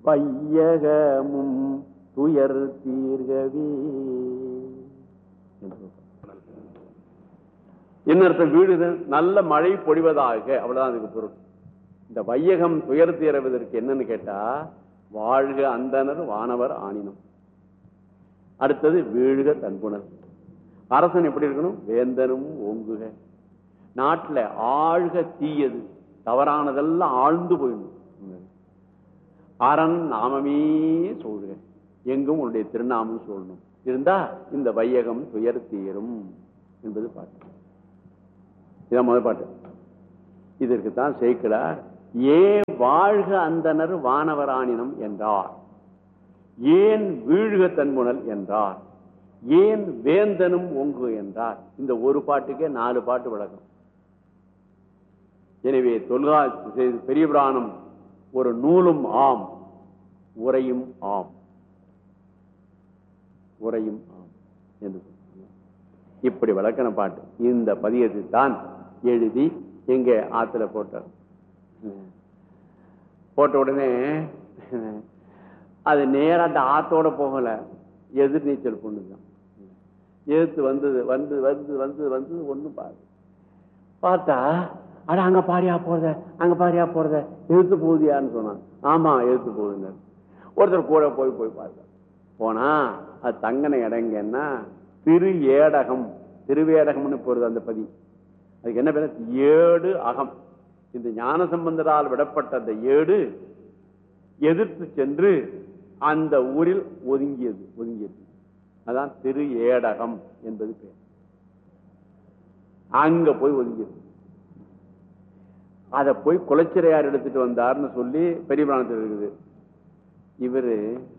வையகமும் துயர் தீர்கவே என்று இன்னொருத்த வீடு நல்ல மழை பொழிவதாக அவ்வளவுதான் அதுக்கு பொருள் இந்த வையகம் துயர் தீரவதற்கு என்னன்னு கேட்டா வாழ்க அந்தனர் வானவர் ஆணினம் அடுத்தது வீழ்க தன்புணர் அரசன் எப்படி இருக்கணும் வேந்தனும் ஓங்குக நாட்டுல ஆழ்க தீயது தவறானதெல்லாம் ஆழ்ந்து போயிடணும் அரண் நாமமே சொல்க எங்கும் உன்னுடைய திருநாமம் சொல்லணும் இருந்தா இந்த வையகம் துயர் தீரும் என்பது பாட்டு இதான் முதல் பாட்டு இதற்கு தான் சேர்க்கிறார் ஏ வாழ்க அந்தனர் வானவராணினம் என்றார் ஏன் வீழ்க தன்முனல் என்றார் ஏன் வேந்தனும் ஒங்கு என்றார் இந்த ஒரு பாட்டுக்கே நாலு பாட்டு விளக்கம் எனவே தொல்கா பெரிய புராணம் ஒரு நூலும் ஆம் உரையும் ஆம் உரையும் ஆம் என்று இப்படி விளக்கண பாட்டு இந்த பதியத்தை தான் எழுதி எங்க ஆத்துல போட்டார் போட்ட உடனே அது நேர அந்த ஆத்தோட போகல எதிர் நீச்சல் பொண்ணுதான் எதிர்த்து வந்தது வந்து வந்து வந்து வந்து ஒண்ணு பாரு பார்த்தா அட அங்க பாரியா போறத அங்க பாரியா போறத எழுத்து போகுதியான்னு சொன்னான் ஆமா எழுத்து போகுதுங்க ஒருத்தர் கூட போய் போய் பார்த்த போனா அது தங்கன இடங்கன்னா திரு ஏடகம் திருவேடகம்னு போறது அந்த பதி அதுக்கு என்ன பேர் ஏடு அகம் இந்த ஞான சம்பந்தரால் விடப்பட்ட அந்த ஏடு எதிர்த்து சென்று அந்த ஊரில் ஒதுங்கியது ஒதுங்கியது அதான் திரு ஏடகம் என்பது பேர் அங்க போய் ஒதுங்கியது அத போய் குலச்சிறையார் எடுத்துட்டு வந்தார்னு சொல்லி பெரிய பிராணத்தில் இருக்குது இவரு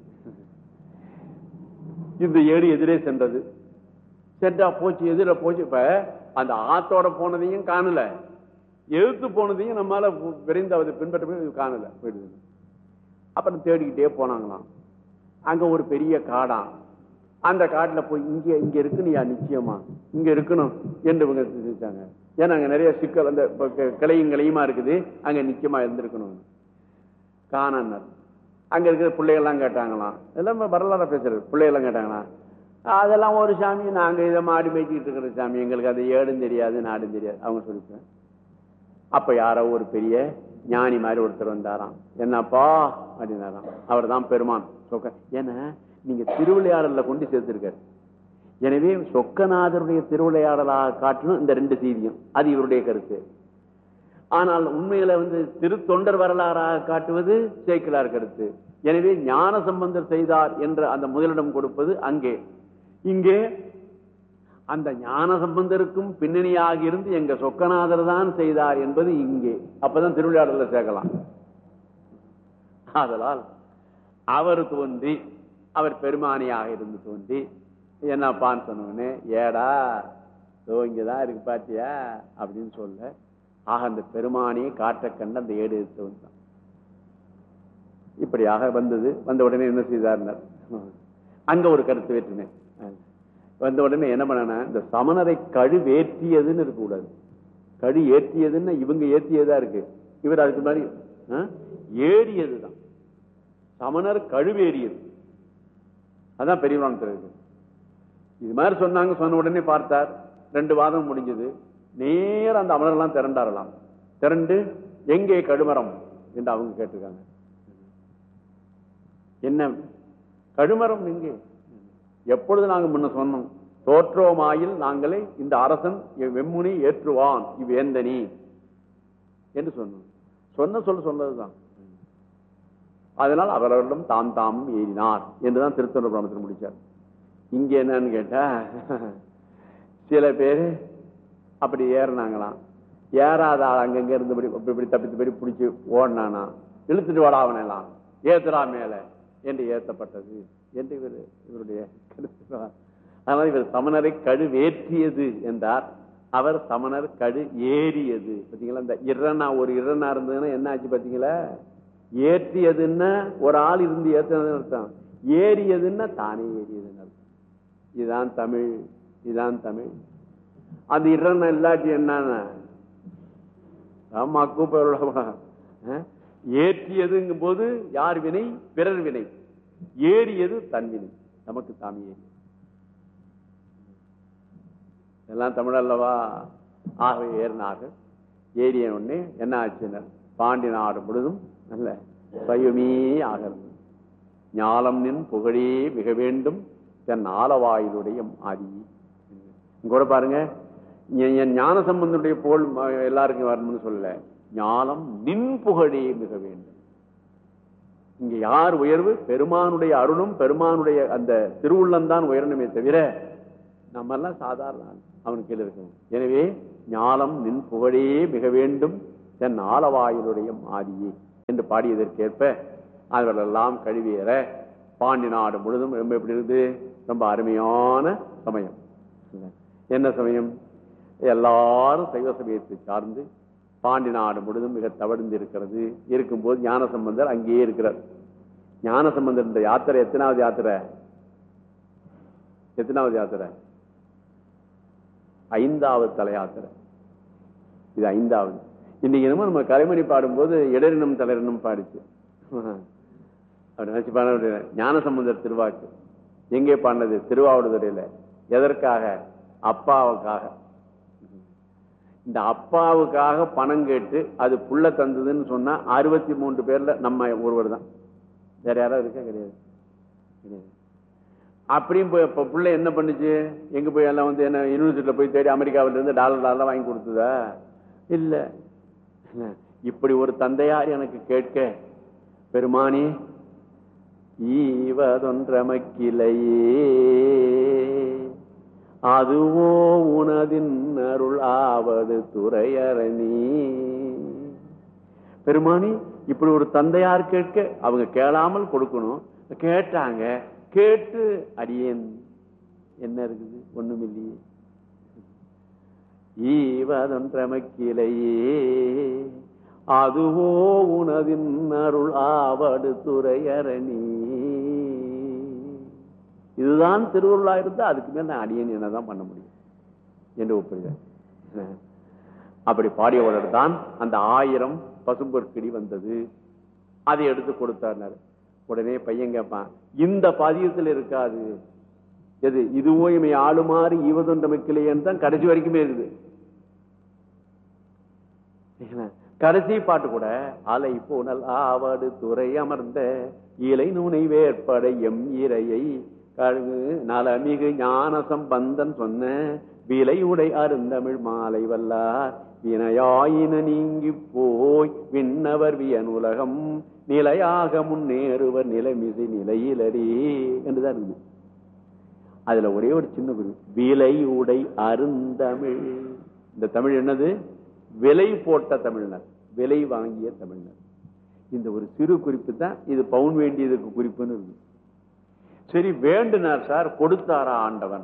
இந்த ஏடு எதிரே சென்றது சென்றா போச்சு எதிர போச்சு இப்ப அந்த ஆத்தோட போனதையும் காணல எழுத்து போனதையும் நம்மளால விரைந்து அதை பின்பற்ற காணல போயிடுது அப்புறம் தேடிக்கிட்டே போனாங்களாம் அங்க ஒரு பெரிய காடாம் அந்த காட்டுல போய் இங்க இங்க இருக்குன்னு நிச்சயமா இங்க இருக்கணும் என்று இவங்க செஞ்சாங்க ஏன்னா அங்க நிறைய சிக்கல் அந்த கிளையும் கிளையுமா இருக்குது அங்க நிச்சயமா இருந்திருக்கணும் காணார் அங்க இருக்கிற பிள்ளைகள்லாம் கேட்டாங்களாம் எல்லாம் வரலாறு பேசுறது பிள்ளைகள்லாம் கேட்டாங்களாம் அதெல்லாம் ஒரு சாமி நாங்க இதை மாடி மேய்ச்சிக்கிட்டு இருக்கிற சாமி எங்களுக்கு அது ஏடும் தெரியாது நாடும் தெரியாது அவங்க சொல்லிப்பேன் அப்ப யாரோ ஒரு பெரிய ஞானி மாதிரி ஒருத்தர் வந்தாராம் என்னப்பா அப்படின்னாராம் அவர் தான் பெருமான் சொக்க ஏன்னா நீங்க திருவிளையாடல கொண்டு சேர்த்திருக்காரு எனவே சொக்கநாதருடைய திருவிளையாடலாக காட்டணும் இந்த ரெண்டு செய்தியும் அது இவருடைய கருத்து ஆனால் உண்மையில வந்து திருத்தொண்டர் வரலாறாக காட்டுவது சேக்கிலார் கருத்து எனவே ஞான சம்பந்தர் செய்தார் என்ற அந்த முதலிடம் கொடுப்பது அங்கே இங்கே அந்த ஞான சம்பந்தருக்கும் பின்னணியாக இருந்து எங்க சொக்கநாதர் தான் செய்தார் என்பது இங்கே அப்பதான் திருவிளையாடல சேர்க்கலாம் ஆதலால் அவர் தோன்றி அவர் பெருமானியாக இருந்து தோன்றி என்னப்பான்னு சொன்னோடனே ஏடா தோ இங்கதான் இருக்கு பாத்தியா அப்படின்னு சொல்ல ஆக அந்த பெருமானியை காட்ட கண்டு அந்த ஏடு எடுத்து வந்தான் இப்படியாக வந்தது வந்த உடனே என்ன செய்தார் அங்க ஒரு கருத்து வேற்றுமை வந்த உடனே என்ன பண்ண இந்த சமணரை கழுவேற்றியதுன்னு இருக்கக்கூடாது கழு ஏற்றியதுன்னு இவங்க ஏற்றியதா இருக்கு இவர் அதுக்கு மாதிரி ஏறியதுதான் சமணர் கழுவேறியது அதான் பெரியவானத்தில் இருக்கு இது மாதிரி சொன்னாங்க சொன்ன உடனே பார்த்தார் ரெண்டு வாதம் முடிஞ்சது நேர அந்த அமலர்லாம் திரண்டாரலாம் திரண்டு எங்கே கழுமரம் என்று அவங்க கேட்டிருக்காங்க என்ன கழுமரம் எங்கே எப்பொழுது நாங்க முன்ன சொன்னோம் தோற்றோமாயில் நாங்களே இந்த அரசன் வெம்முனி ஏற்றுவான் இவ்வேந்தனி என்று சொன்னோம் சொன்ன சொல்ல சொன்னதுதான் அதனால் அவர்களிடம் தாம் தாமும் ஏறினார் என்றுதான் திருத்தொண்டர் புராணத்தில் முடிச்சார் இங்க என்னன்னு கேட்டா சில பேர் அப்படி ஏறினாங்களாம் ஏறாத ஆள் அங்கங்க இருந்தபடி இப்படி தப்பித்தபடி பிடிச்சி ஓடினானா இழுத்துட்டு வாடா அவனெல்லாம் ஏத்துறா மேல என்று ஏத்தப்பட்டது என்று இவர் இவருடைய கருத்து அதனால இவர் சமணரை கழுவேற்றியது என்றார் அவர் சமணர் கழு ஏறியது பாத்தீங்களா இந்த இரனா ஒரு இரனா இருந்ததுன்னா என்ன ஆச்சு பாத்தீங்களா ஏற்றியதுன்னா ஒரு ஆள் இருந்து ஏற்றினதுன்னு அர்த்தம் ஏறியதுன்னா தானே ஏறியதுன்னு அர்த்தம் இதுதான் தமிழ் இதுதான் தமிழ் அந்த இரண்டை இல்லாட்டி என்னன்னா ஆமா கூப்பிட ஏற்றியதுங்கும் போது யார் வினை பிறர் வினை ஏறியது தன் வினை நமக்கு தாமி ஏறி எல்லாம் தமிழ் அல்லவா ஆகவே ஏறினார்கள் ஏறிய உடனே என்ன ஆச்சுனர் பாண்டி நாடு முழுதும் நல்ல பயுமே ஆகிறது ஞாலம் நின் புகழே மிக வேண்டும் தன் ஆலவாயிலுடைய ஆதி இங்க கூட பாருங்க என் என் ஞான சம்பந்தனுடைய புகழ் ம- எல்லாருக்கும் வரணும்னு சொல்லல ஞானம் நின் புகழே மிக வேண்டும் இங்க யார் உயர்வு பெருமானுடைய அருளும் பெருமானுடைய அந்த திருவுள்ளம்தான் உயரணுமே தவிர நம்ம எல்லாம் சாதாரண ஆள். அவனுக்கு கீழே இருக்கணும் எனவே ஞானம் நின் புகழே மிக வேண்டும் தன் ஆலவாயிலுடைய ஆதியே என்று பாடியதற்கேற்ப அவர்களெல்லாம் கழுவியற பாண்டி நாடு முழுதும் ரொம்ப எப்படி இருக்குது ரொம்ப அருமையான சமயம் என்ன சமயம் எல்லாரும் சைவ சமயத்தை சார்ந்து பாண்டி நாடு முழுதும் மிக தவழ்ந்து இருக்கிறது இருக்கும்போது ஞான சம்பந்தர் அங்கேயே இருக்கிறார் ஞான சம்பந்தர் இந்த யாத்திரை எத்தனாவது யாத்திரை எத்தனாவது யாத்திரை ஐந்தாவது தல யாத்திரை இது ஐந்தாவது இன்னைக்கு என்னமோ நம்ம கலைமணி பாடும்போது இடரினம் தலைரனும் பாடிச்சு அப்படி நினைச்சு பாட ஞான சம்பந்தர் திருவாக்கு எங்கே பாடினது திருவாவடுதுறையில எதற்காக அப்பாவுக்காக இந்த அப்பாவுக்காக பணம் கேட்டு அது புள்ள தந்ததுன்னு சொன்னா அறுபத்தி மூன்று பேர்ல நம்ம ஒருவர் தான் வேற யாராவது இருக்கா கிடையாது கிடையாது அப்படியும் போய் இப்ப புள்ள என்ன பண்ணுச்சு எங்க போய் எல்லாம் வந்து என்ன யூனிவர்சிட்டியில போய் தேடி அமெரிக்காவில இருந்து டாலர் டாலர் வாங்கி கொடுத்ததா இல்ல இல்ல. இப்படி ஒரு தந்தையார் எனக்கு கேட்க பெருமானி ஈவதொன்றமக்கிலையே அதுவோ உனதின் அருள் ஆவது துறையரணி பெருமானி இப்படி ஒரு தந்தையார் கேட்க அவங்க கேளாமல் கொடுக்கணும் கேட்டாங்க கேட்டு அடியேன் என்ன இருக்குது ஒண்ணும் இல்லையே ஈவதொன்றமக்கிலையே அதுவோ உனதின் அருள் ஆவடு துறையரணி இதுதான் திருவள்ளா இருந்தா அதுக்கு மேல நான் அடியேன் என்னதான் பண்ண முடியும் என்று ஒப்புகிறார் அப்படி பாடியவுடன் தான் அந்த ஆயிரம் பசும்பொற்கிடி வந்தது அதை எடுத்து கொடுத்தார் உடனே பையன் கேட்பான் இந்த பதியத்தில் இருக்காது எது இதுவோ இமை ஆளுமாறு ஈவதொன்றமைக்கிலேன்னு தான் கடைசி வரைக்குமே இருக்குது சரிங்களா? கடைசி பாட்டு கூட அலை புனல் ஆவடு துறை அமர்ந்த இலை நுனை வேற்படை எம் இறையை கழுகு நலமிகு ஞான சம்பந்தன் சொன்ன விலை உடை அருந்தமிழ் மாலை வல்லார் வினையாயின நீங்கி போய் விண்ணவர் வியன் உலகம் நிலையாக முன்னேறுவர் நிலைமிசை நிலையிலரே என்றுதான் இருக்குது அதுல ஒரே ஒரு சின்ன குறிப்பு விலை உடை அருந்தமிழ் இந்த தமிழ் என்னது விலை போட்ட தமிழ்னர் விலை வாங்கிய தமிழ்னர் இந்த ஒரு சிறு குறிப்பு தான் இது பவுன் வேண்டியதுக்கு குறிப்புன்னு இருக்கு சரி வேண்டுனார் சார் கொடுத்தாரா ஆண்டவன்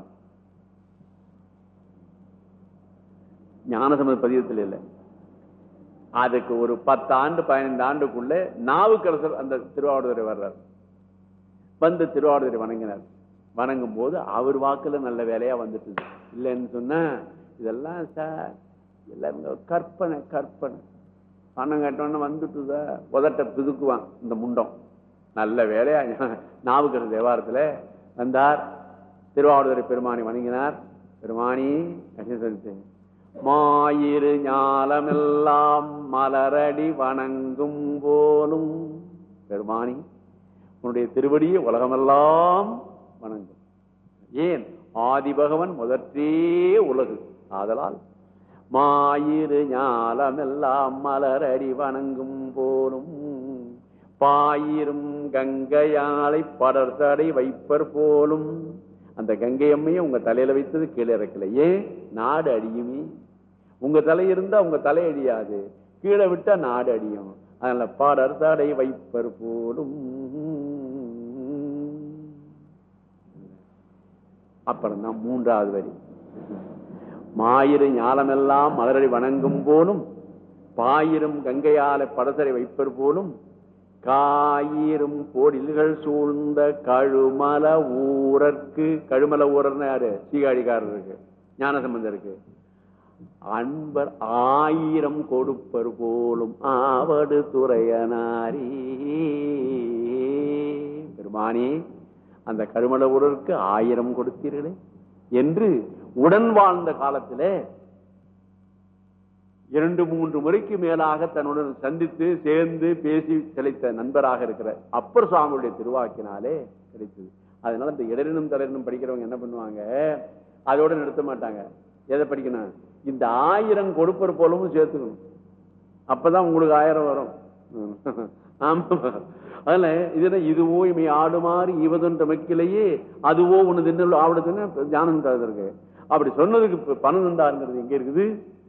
ஞானசமத பதிவத்தில் இல்லை அதுக்கு ஒரு பத்து ஆண்டு பதினைந்து ஆண்டுக்குள்ள நாவுக்கரசர் அந்த திருவாவடுதுறை வர்றார் வந்து திருவாவடுதுறை வணங்கினார் வணங்கும் போது அவர் வாக்குல நல்ல வேலையா வந்துட்டு இல்லைன்னு சொன்னா இதெல்லாம் சார் எல்லாம் இங்க கற்பனை கற்பனை பணம் கட்டோன்னு வந்துட்டுதா உதட்ட பிதுக்குவான் இந்த முண்டம் நல்ல வேலையா நாவுக்கரசர் தேவாரத்துல வந்தார் திருவாவடுதுறை பெருமானி வணங்கினார் பெருமானி அப்படின்னு சொல்லிட்டு மாயிரு ஞாலமெல்லாம் மலரடி வணங்கும் போலும் பெருமானி உன்னுடைய திருவடியை உலகமெல்லாம் வணங்கும் ஏன் ஆதி பகவன் முதற்றே உலகு ஆதலால் மாயிரு ஞாலமெல்லாம் மலரடி வணங்கும் போலும் பாயிரும் கங்கையாலை படர்தடை வைப்பர் போலும் அந்த கங்கை அம்மையை உங்க தலையில வைத்தது கீழே இறக்கல ஏன் நாடு அடியுமே உங்க தலை இருந்தா உங்க தலை அடியாது கீழே விட்டா நாடு அடியும் அதனால பாடர் தடை வைப்பர் போலும் அப்புறம் தான் மூன்றாவது வரி மாயிரு ஞாலமெல்லாம் மலரடி வணங்கும் போலும் பாயிரும் கங்கையால படசரை வைப்பர் போலும் காயிரும் கோடில்கள் சூழ்ந்த கழுமல ஊரற்கு கழுமல ஊரர்னு யாரு சீகாழிக்காரருக்கு ஞானசம்பந்தருக்கு அன்பர் ஆயிரம் கொடுப்பர் போலும் ஆவடு துறையனாரி பெருமானே அந்த கருமளவுடற்கு ஆயிரம் கொடுத்தீர்களே என்று உடன் வாழ்ந்த காலத்திலே இரண்டு மூன்று முறைக்கு மேலாக தன்னுடன் சந்தித்து சேர்ந்து பேசி கிடைத்த நண்பராக இருக்கிற அப்பர் சுவாமியுடைய திருவாக்கினாலே கிடைத்தது அதனால இந்த இடரினும் தளரினும் படிக்கிறவங்க என்ன பண்ணுவாங்க அதோட நிறுத்த மாட்டாங்க எதை படிக்கணும் இந்த ஆயிரம் கொடுப்பர் போலவும் சேர்த்துக்கணும் அப்பதான் உங்களுக்கு ஆயிரம் வரும் ஆமா அதுல இதுல இதுவோ இமை ஆடுமாறு இவதொன்ற மக்கிலேயே அதுவோ ஒண்ணு தின்னு ஆவிடுதுன்னு ஞானம் இருக்கு அப்படி சொன்னதுக்கு இப்ப பணம் உண்டாருங்கிறது எங்க இருக்குது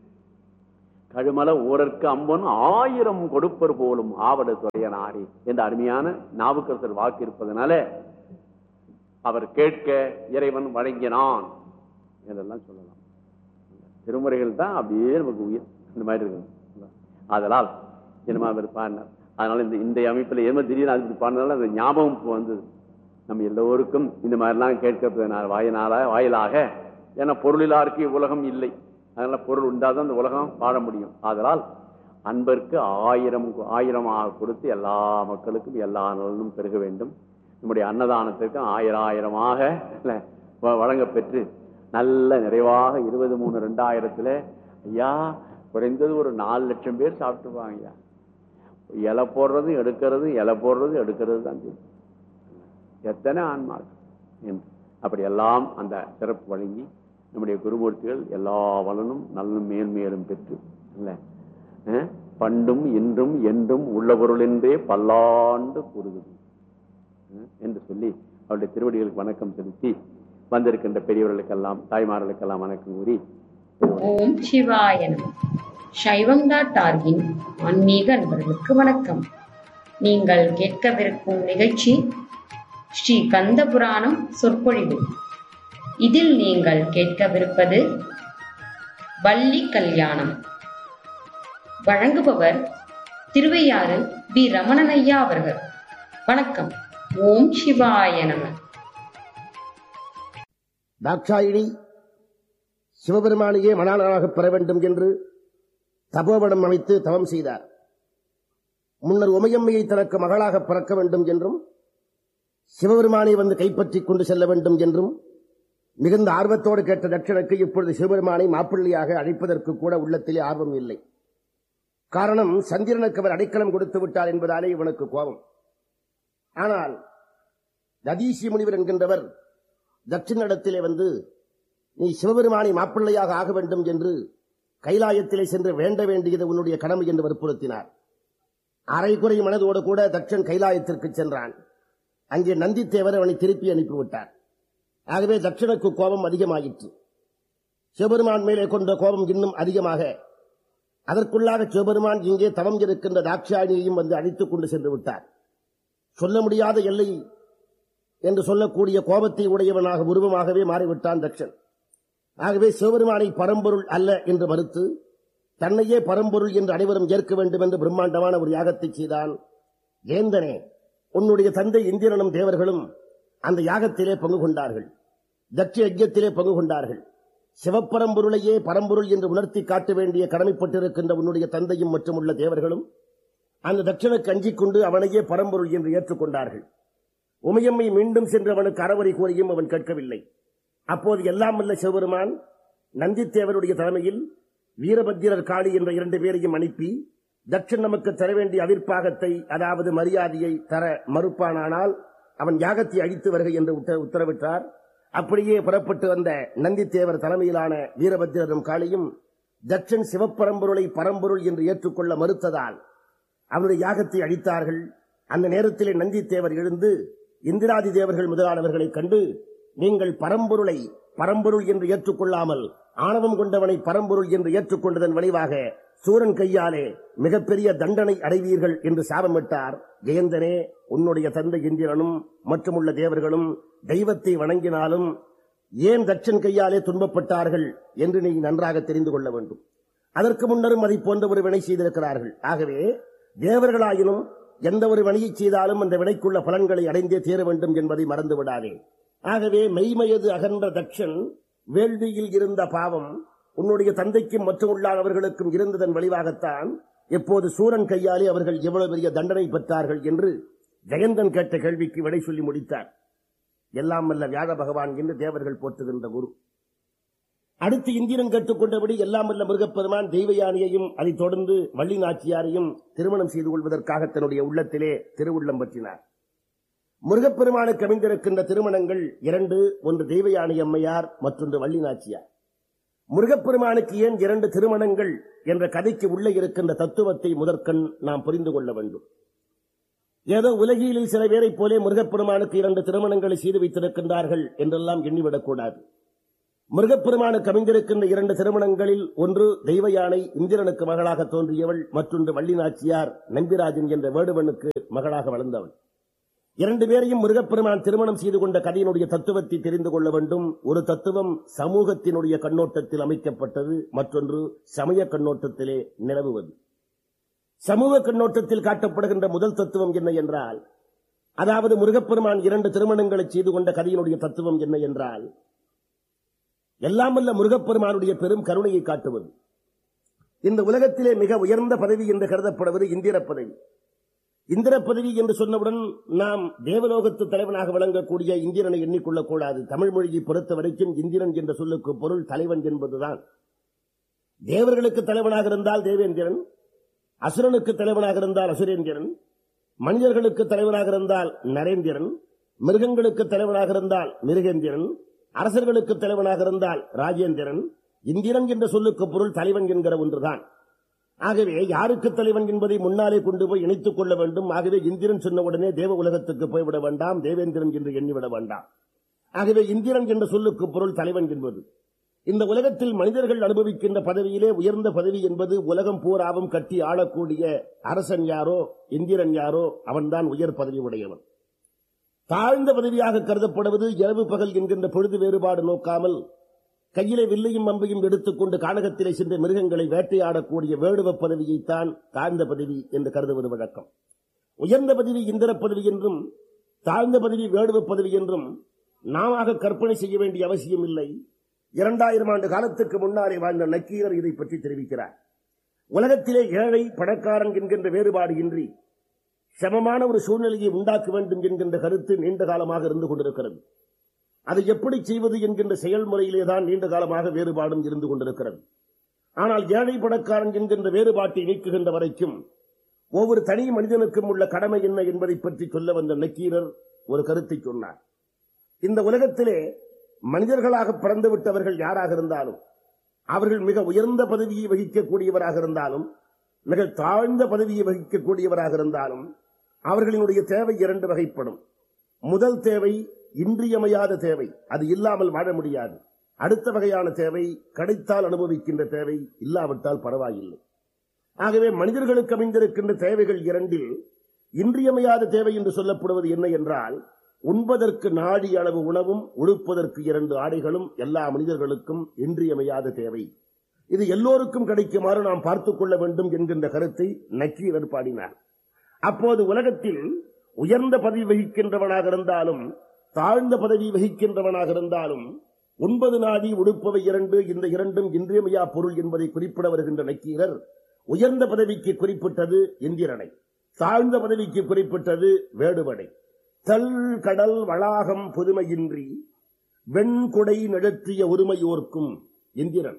கழுமல ஊரற்கு அம்பன் ஆயிரம் கொடுப்பர் போலும் ஆவட துறையனாரி என்ற அருமையான நாவுக்கரசர் வாக்கு இருப்பதனால அவர் கேட்க இறைவன் வழங்கினான் என்றெல்லாம் சொல்லலாம் திருமுறைகள் தான் அப்படியே நமக்கு உயிர் இந்த மாதிரி இருக்கு அதனால் என்னமா அவர் பாடினார் அதனால இந்த இந்த அமைப்பில் ஏமா திடீர்னு அது பாடினால அந்த ஞாபகம் இப்ப வந்தது நம்ம எல்லோருக்கும் இந்த மாதிரிலாம் கேட்கறதுனால வாயினால வாயிலாக ஏன்னா பொருளிலாருக்கு உலகம் இல்லை அதனால பொருள் உண்டாதான் அந்த உலகம் வாழ முடியும் அதனால் அன்பருக்கு ஆயிரம் ஆயிரம் கொடுத்து எல்லா மக்களுக்கும் எல்லா நலனும் பெருக வேண்டும் நம்முடைய அன்னதானத்திற்கு ஆயிரம் ஆயிரமாக இல்ல, வ- வழங்கப் பெற்று நல்ல நிறைவாக இருபது மூணு ரெண்டாயிரத்துல ஐயா குறைந்தது ஒரு நாலு லட்சம் பேர் சாப்பிட்டுருவாங்க ஐயா இலை போடுறதும் எடுக்கிறதும் இலை போடுறதும் எடுக்கிறது தான் தெரியும். எத்தனை ஆன்மாக்கள் என்று அப்படி எல்லாம் அந்த சிறப்பு வழங்கி நம்முடைய குருமூர்த்திகள் எல்லா வளனும் நலனும் மேன்மேலும் பெற்று இல்ல அஹ், பண்டும் இன்றும் என்றும் உள்ள பொருள் என்றே பல்லாண்டு கூறுகிறது அஹ், என்று சொல்லி அவருடைய திருவடிகளுக்கு வணக்கம் செலுத்தி வந்திருக்கின்ற பெரியவர்களுக்கெல்லாம் தாய்மார்களுக்கெல்லாம் வணக்கம் கூறி ஓம் சிவாய நம சைவம் டாட் ஆர்கின் ஆன்மீக அன்பர்களுக்கு வணக்கம் நீங்கள் கேட்கவிருக்கும் நிகழ்ச்சி ஸ்ரீ கந்த புராணம் சொற்பொழிவு இதில் நீங்கள் கேட்கவிருப்பது வள்ளி கல்யாணம் வழங்குபவர் திருவையாறு பி ரமணன் ஐயா அவர்கள் வணக்கம் ஓம் சிவாய நம தாட்சாயினி சிவபெருமானையே மணாளனாகப் பெற வேண்டும் என்று தபோவனம் அமைத்து தவம் செய்தார் முன்னர் உமையம்மையை தனக்கு மகளாகப் பிறக்க வேண்டும் என்றும் சிவபெருமானை வந்து கைப்பற்றிக் கொண்டு செல்ல வேண்டும் என்றும் மிகுந்த ஆர்வத்தோடு கேட்ட தட்சனுக்கு இப்பொழுது சிவபெருமானை மாப்பிள்ளையாக அழைப்பதற்கு கூட உள்ளத்திலே ஆர்வம் இல்லை காரணம் சந்திரனுக்கு அவர் அடைக்கலம் கொடுத்து விட்டார் என்பதாலே இவனுக்கு கோபம் ஆனால் ததீசி முனிவர் என்கின்றவர் தட்சிணிடத்திலே வந்து நீ சிவபெருமானை மாப்பிள்ளையாக ஆக வேண்டும் என்று கைலாயத்திலே சென்று வேண்ட வேண்டியது உன்னுடைய கடமை என்று வற்புறுத்தினார் அரைக்குறை மனதோடு கூட தட்சன் கைலாயத்திற்கு சென்றான் அங்கே நந்தித்தேவர் அவனை திருப்பி அனுப்பிவிட்டார் ஆகவே தட்சனுக்கு கோபம் அதிகமாயிற்று சிவபெருமான் மேலே கொண்ட கோபம் இன்னும் அதிகமாக அதற்குள்ளாக சிவபெருமான் இங்கே தவம் இருக்கின்ற தாட்சாயணியையும் வந்து அழைத்துக் கொண்டு சென்று விட்டார் சொல்ல முடியாத எல்லை என்று சொல்லக்கூடிய கோபத்தை உடையவனாக உருவமாகவே மாறிவிட்டான் தட்சன் ஆகவே சிவபெருமானை பரம்பொருள் அல்ல என்று மறுத்து தன்னையே பரம்பொருள் என்று அனைவரும் ஏற்க வேண்டும் என்று பிரம்மாண்டமான ஒரு யாகத்தை செய்தான் ஏந்தனே உன்னுடைய தந்தை இந்திரனும் தேவர்களும் அந்த யாகத்திலே பங்கு கொண்டார்கள் தட்ச யஜ்யத்திலே பங்கு கொண்டார்கள் சிவப்பரம்பொருளையே பரம்பொருள் என்று உணர்த்தி காட்ட வேண்டிய கடமைப்பட்டிருக்கின்ற உன்னுடைய தந்தையும் மற்றும் உள்ள தேவர்களும் அந்த தட்சனுக்கு அஞ்சிக் கொண்டு அவனையே பரம்பொருள் என்று ஏற்றுக்கொண்டார்கள் உமையம்மை மீண்டும் சென்று அவனுக்கு அறவரை கூறியும் அவன் கேட்கவில்லை அப்போது எல்லாம் வல்ல சிவபெருமான் நந்தித்தேவருடைய தலைமையில் வீரபத்திரர் காளி என்ற இரண்டு பேரையும் அனுப்பி தட்சன் நமக்கு தர வேண்டிய அவிர்ப்பாகத்தை அதாவது மரியாதையை தர மறுப்பானானால் அவன் யாகத்தை அழித்து வருக என்று உத்த- உத்தரவிட்டார் அப்படியே புறப்பட்டு வந்த நந்தித்தேவர் தலைமையிலான வீரபத்திரரும் காளியும் தட்சன் சிவப்பரம்பொருளை பரம்பொருள் என்று ஏற்றுக்கொள்ள மறுத்ததால் அவனுடைய யாகத்தை அழித்தார்கள் அந்த நேரத்திலே நந்தித்தேவர் எழுந்து இந்திராதி தேவர்கள் முதலானவர்களைக் கண்டு நீங்கள் பரம்பொருளை பரம்பொருள் என்று ஏற்றுக்கொள்ளாமல் ஆணவம் கொண்டவனை பரம்பொருள் என்று ஏற்றுக்கொண்டதன் விளைவாக சூரன் கையாலே மிகப்பெரிய தண்டனை அடைவீர்கள் என்று சாபமிட்டார் ஜெயந்தனே உன்னுடைய தந்தை இந்திரனும் மற்றும் உள்ள தேவர்களும் தெய்வத்தை வணங்கினாலும் ஏன் தட்சன் கையாலே துன்பப்பட்டார்கள் என்று நீ நன்றாக தெரிந்து கொள்ள வேண்டும் அதற்கு முன்னரும் அதை போன்ற ஒரு வினை செய்திருக்கிறார்கள் ஆகவே தேவர்களாயினும் எந்த ஒரு வினையை செய்தாலும் அந்த வினைக்குள்ள பலன்களை அடைந்தே தீர வேண்டும் என்பதை மறந்து விடாதே ஆகவே மெய்மயது அகன்ற தட்சன் வேள்வியில் இருந்த பாவம் உன்னுடைய தந்தைக்கும் மற்றும் உள்ளானவர்களுக்கும் இருந்ததன் விளைவாகத்தான் எப்போது சூரன் கையாலே அவர்கள் எவ்வளவு பெரிய தண்டனை பெற்றார்கள் என்று ஜெயந்தன் கேட்ட கேள்விக்கு விடை சொல்லி முடித்தார் எல்லாம் வல்ல வியாழ பகவான் என்று தேவர்கள் போற்றுகின்ற குரு அடுத்து இந்திரன் கேட்டுக்கொண்டபடி எல்லாம் வல்ல முருகப்பெருமான் தெய்வ யானையையும் அதைத் தொடர்ந்து வள்ளி நாச்சியாரையும் திருமணம் செய்து கொள்வதற்காக தன்னுடைய உள்ளத்திலே திருவுள்ளம் பற்றினார் முருகப்பெருமானுக்கு அமைந்திருக்கின்ற திருமணங்கள் இரண்டு ஒன்று தெய்வ யானை அம்மையார் மற்றொன்று வள்ளி நாச்சியார் முருகப்பெருமானுக்கு ஏன் இரண்டு திருமணங்கள் என்ற கதைக்கு உள்ளே இருக்கின்ற தத்துவத்தை முதற்கண் நாம் புரிந்து கொள்ள வேண்டும் ஏதோ உலகியலில் சில பேரைப் போலே முருகப்பெருமானுக்கு இரண்டு திருமணங்களை செய்து வைத்திருக்கின்றார்கள் என்றெல்லாம் எண்ணிவிடக் கூடாது முருகப்பெருமானுக்கு அமைந்திருக்கின்ற இரண்டு திருமணங்களில் ஒன்று தெய்வ யானை இந்திரனுக்கு மகளாக தோன்றியவள் மற்றொன்று வள்ளி நாச்சியார் நம்பிராஜன் என்ற வேடுவனுக்கு மகளாக வளர்ந்தவள் இரண்டு பேரையும் முருகப்பெருமான் திருமணம் செய்து கொண்ட கதையினுடைய தத்துவத்தை தெரிந்து கொள்ள வேண்டும் ஒரு தத்துவம் சமூகத்தினுடைய கண்ணோட்டத்தில் அமைக்கப்பட்டது மற்றொன்று சமய கண்ணோட்டத்திலே நிலவுவது சமூக கண்ணோட்டத்தில் காட்டப்படுகின்ற முதல் தத்துவம் என்ன என்றால் அதாவது முருகப்பெருமான் இரண்டு திருமணங்களை செய்து கொண்ட கதையினுடைய தத்துவம் என்ன என்றால் எல்லாம் வல்ல முருகப்பெருமானுடைய பெரும் கருணையை காட்டுவது இந்த உலகத்திலே மிக உயர்ந்த பதவி என்று கருதப்படுவது இந்திர பதவி இந்திர பதவி என்று சொன்னவுடன் நாம் தேவலோகத்து தலைவனாக விளங்கக்கூடிய இந்திரனை எண்ணிக்கொள்ளக் கூடாது தமிழ் மொழியை பொறுத்த வரைக்கும் இந்திரன் என்ற சொல்லுக்கு பொருள் தலைவன் என்பதுதான் தேவர்களுக்கு தலைவனாக இருந்தால் தேவேந்திரன் அசுரனுக்கு தலைவனாக இருந்தால் அசுரேந்திரன் மனிதர்களுக்கு தலைவனாக இருந்தால் நரேந்திரன் மிருகங்களுக்கு தலைவனாக இருந்தால் மிருகேந்திரன் அரசர்களுக்கு தலைவனாக இருந்தால் ராஜேந்திரன் இந்திரன் என்ற சொல்லுக்கு பொருள் தலைவன் என்கிற ஒன்றுதான் ஆகவே யாருக்கு தலைவன் என்பதை முன்னாலே கொண்டு போய் இணைத்துக் கொள்ள வேண்டும் ஆகவே இந்திரன் சொன்ன உடனே தேவ உலகத்துக்கு போய்விட வேண்டாம் தேவேந்திரன் என்று எண்ணிவிட வேண்டாம் ஆகவே இந்திரன் என்ற சொல்லுக்கு பொருள் தலைவன் என்பது இந்த உலகத்தில் மனிதர்கள் அனுபவிக்கின்ற பதவியிலே உயர்ந்த பதவி என்பது உலகம் பூராவும் கட்டி ஆளக்கூடிய அரசன் யாரோ இந்திரன் யாரோ அவன்தான் உயர் பதவி உடையவன் தாழ்ந்த பதவியாக கருதப்படுவது இரவு பகல் என்கின்ற பொழுது வேறுபாடு நோக்காமல் கையிலே வில்லையும் அம்பையும் எடுத்துக்கொண்டு கானகத்திலே சென்ற மிருகங்களை வேட்டையாடக்கூடிய வேடுவ பதவியைத்தான் தாழ்ந்த பதவி என்று கருதுவது வழக்கம் உயர்ந்த பதவி இந்திர பதவி என்றும் தாழ்ந்த பதவி வேடுவ பதவி என்றும் நாம கற்பனை செய்ய வேண்டிய அவசியம் இல்லை இரண்டாயிரம் ஆண்டு காலத்துக்கு முன்னாலே வாழ்ந்த நக்கீரர் இதை பற்றி தெரிவிக்கிறார் உலகத்திலே ஏழை பணக்காரன் என்கின்ற வேறுபாடு இன்றி சமமான ஒரு சூழ்நிலையை உண்டாக்க வேண்டும் என்கின்ற கருத்து நீண்ட காலமாக இருந்து கொண்டிருக்கிறது அதை எப்படி செய்வது என்கின்ற செயல்முறையிலே தான் நீண்ட காலமாக வேறுபாடும் இருந்து கொண்டிருக்கிறது ஆனால் ஏழை பணக்காரன் என்கின்ற வேறுபாட்டை நீக்குகின்ற வரைக்கும் ஒவ்வொரு தனி மனிதனுக்கும் உள்ள கடமை என்ன என்பதை பற்றி சொல்ல வந்த நக்கீரர் ஒரு கருத்தை சொன்னார் இந்த உலகத்திலே மனிதர்களாக பிறந்து விட்டவர்கள் யாராக இருந்தாலும் அவர்கள் மிக உயர்ந்த பதவியை வகிக்கக்கூடியவராக இருந்தாலும் மிக தாழ்ந்த பதவியை வகிக்கக்கூடியவராக இருந்தாலும் அவர்களினுடைய தேவை இரண்டு வகைப்படும் முதல் தேவை இன்றியமையாத தேவை அது இல்லாமல் வாழ முடியாது அடுத்த வகையான தேவை கிடைத்தால் அனுபவிக்கின்ற தேவை இல்லாவிட்டால் பரவாயில்லை ஆகவே மனிதர்களுக்கு அமைந்திருக்கின்ற தேவைகள் இரண்டில் இன்றியமையாத தேவை என்று சொல்லப்படுவது என்ன என்றால் உண்பதற்கு நாடி அளவு உணவும் உடுப்பதற்கு இரண்டு ஆடைகளும் எல்லா மனிதர்களுக்கும் இன்றியமையாத தேவை இது எல்லோருக்கும் கிடைக்குமாறு நாம் பார்த்துக் கொள்ள வேண்டும் என்கின்ற கருத்தை நக்கீரர் பாடினார் அப்போது உலகத்தில் உயர்ந்த பதவி வகிக்கின்றவனாக இருந்தாலும் தாழ்ந்த பதவி வகிக்கின்றவனாக இருந்தாலும் ஒன்பது நாடி உடுப்பவை இரண்டு இந்த இரண்டும் இன்றியமையா பொருள் என்பதை குறிப்பிட வருகின்ற நக்கீரர் உயர்ந்த பதவிக்கு குறிப்பிட்டது இந்திரனை தாழ்ந்த பதவிக்கு குறிப்பிட்டது வேடுவனை தல் கடல் வளாகம் புதுமையின்றி வெண்குடை நிழற்றிய ஒருமையோர்க்கும் இந்திரன்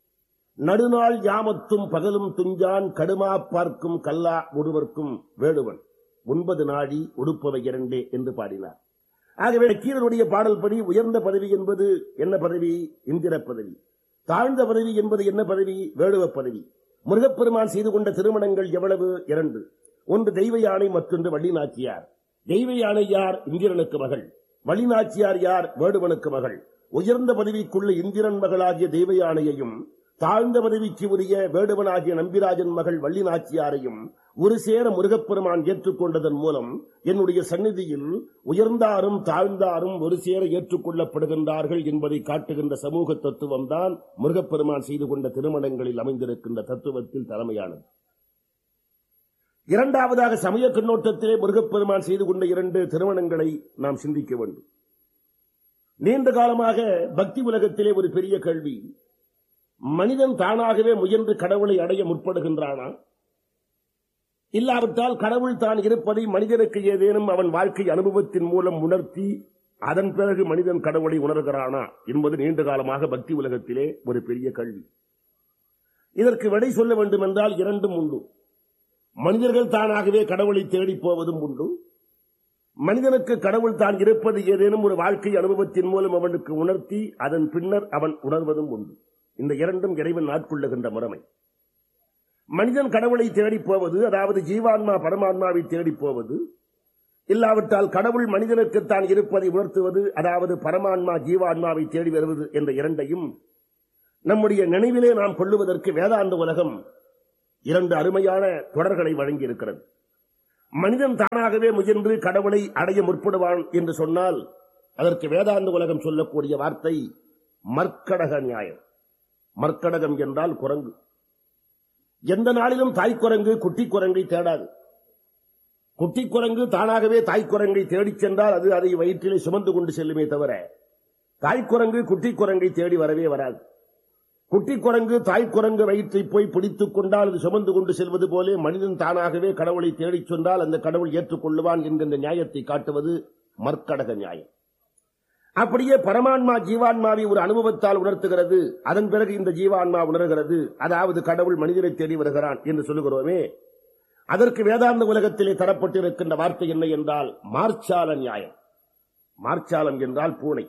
நடுநாள் யாமத்தும் பகலும் துஞ்சான் கடுமா பார்க்கும் கல்லா ஒருவர்க்கும் வேடுவன் ஒன்பது நாடி உடுப்பவை இரண்டே என்று பாடினார் ஆகவே கீரனுடைய பாடல் படி உயர்ந்த பதவி என்பது என்ன பதவி இந்திர பதவி தாழ்ந்த பதவி என்பது என்ன பதவி வேடுவ பதவி முருகப்பெருமான் செய்து கொண்ட திருமணங்கள் எவ்வளவு இரண்டு ஒன்று தெய்வ யானை மற்றொன்று வள்ளி நாச்சியார் தெய்வ யானை யார் இந்திரனுக்கு மகள் வள்ளி நாச்சியார் யார் வேடுவனுக்கு மகள் உயர்ந்த பதவிக்குள்ள இந்திரன் மகளாகிய தெய்வ யானையையும் தாழ்ந்த பதவிக்கு உரிய வேடுவனாகிய நம்பிராஜன் மகள் வள்ளி நாச்சியாரையும் ஒரு சேர முருகப்பெருமான் ஏற்றுக்கொண்டதன் மூலம் என்னுடைய சந்நிதியில் உயர்ந்தாரும் தாழ்ந்தாரும் ஒரு சேர ஏற்றுக்கொள்ளப்படுகின்றார்கள் என்பதை காட்டுகின்ற சமூக தத்துவம் தான் முருகப்பெருமான் செய்து கொண்ட திருமணங்களில் அமைந்திருக்கின்ற தத்துவத்தில் தலைமையானது இரண்டாவதாக சமய கண்ணோட்டத்திலே முருகப்பெருமான் செய்து கொண்ட இரண்டு திருமணங்களை நாம் சிந்திக்க வேண்டும் நீண்ட காலமாக பக்தி உலகத்திலே ஒரு பெரிய கேள்வி மனிதன் தானாகவே முயன்று கடவுளை அடைய முற்படுகின்றானா இல்லாவிட்டால் கடவுள் தான் இருப்பதை மனிதனுக்கு ஏதேனும் அவன் வாழ்க்கை அனுபவத்தின் மூலம் உணர்த்தி அதன் பிறகு மனிதன் கடவுளை உணர்கிறானா என்பது நீண்ட காலமாக பக்தி உலகத்திலே ஒரு பெரிய கல்வி இதற்கு விடை சொல்ல வேண்டும் என்றால் இரண்டும் உண்டு மனிதர்கள் தானாகவே கடவுளை தேடிப் போவதும் உண்டு மனிதனுக்கு கடவுள் தான் இருப்பது ஏதேனும் ஒரு வாழ்க்கை அனுபவத்தின் மூலம் அவனுக்கு உணர்த்தி அதன் பின்னர் அவன் உணர்வதும் உண்டு இந்த இரண்டும் இறைவன் ஆட்கொள்ளுகின்ற முறைமை மனிதன் கடவுளை தேடிப் போவது அதாவது ஜீவான்மா பரமாத்மாவை தேடிப் போவது இல்லாவிட்டால் கடவுள் மனிதனுக்கு தான் இருப்பதை உணர்த்துவது அதாவது பரமான்மா ஜீவான்மாவை தேடி வருவது என்ற இரண்டையும் நம்முடைய நினைவிலே நாம் கொள்ளுவதற்கு வேதாந்த உலகம் இரண்டு அருமையான தொடர்களை வழங்கியிருக்கிறது மனிதன் தானாகவே முயன்று கடவுளை அடைய முற்படுவான் என்று சொன்னால் அதற்கு வேதாந்த உலகம் சொல்லக்கூடிய வார்த்தை மர்க்கடக நியாயம் மர்க்கடகம் என்றால் குரங்கு எந்த நாளிலும் தாய் குரங்கு குட்டி குரங்கை தேடாது குட்டி குரங்கு தானாகவே தாய் குரங்கை தேடிச் சென்றால் அது அதை வயிற்றிலே சுமந்து கொண்டு செல்லுமே தவிர தாய் குரங்கு குட்டி குரங்கை தேடி வரவே வராது குட்டி குரங்கு தாய் குரங்கு வயிற்றை போய் பிடித்துக் கொண்டால் அது சுமந்து கொண்டு செல்வது போலே மனிதன் தானாகவே கடவுளை தேடிச் சென்றால் அந்த கடவுள் ஏற்றுக்கொள்ளுவான் என்கின்ற நியாயத்தை காட்டுவது மர்க்கடக நியாயம் அப்படியே பரமான்மா ஜீவான்மாவை ஒரு அனுபவத்தால் உணர்த்துகிறது அதன் பிறகு இந்த ஜீவான்மா உணர்கிறது அதாவது கடவுள் மனிதனை தேடி வருகிறான் என்று சொல்லுகிறோமே அதற்கு வேதாந்த உலகத்திலே தரப்பட்டிருக்கின்ற வார்த்தை என்ன என்றால் மார்ச்சால நியாயம் மார்ச்சாலம் என்றால் பூனை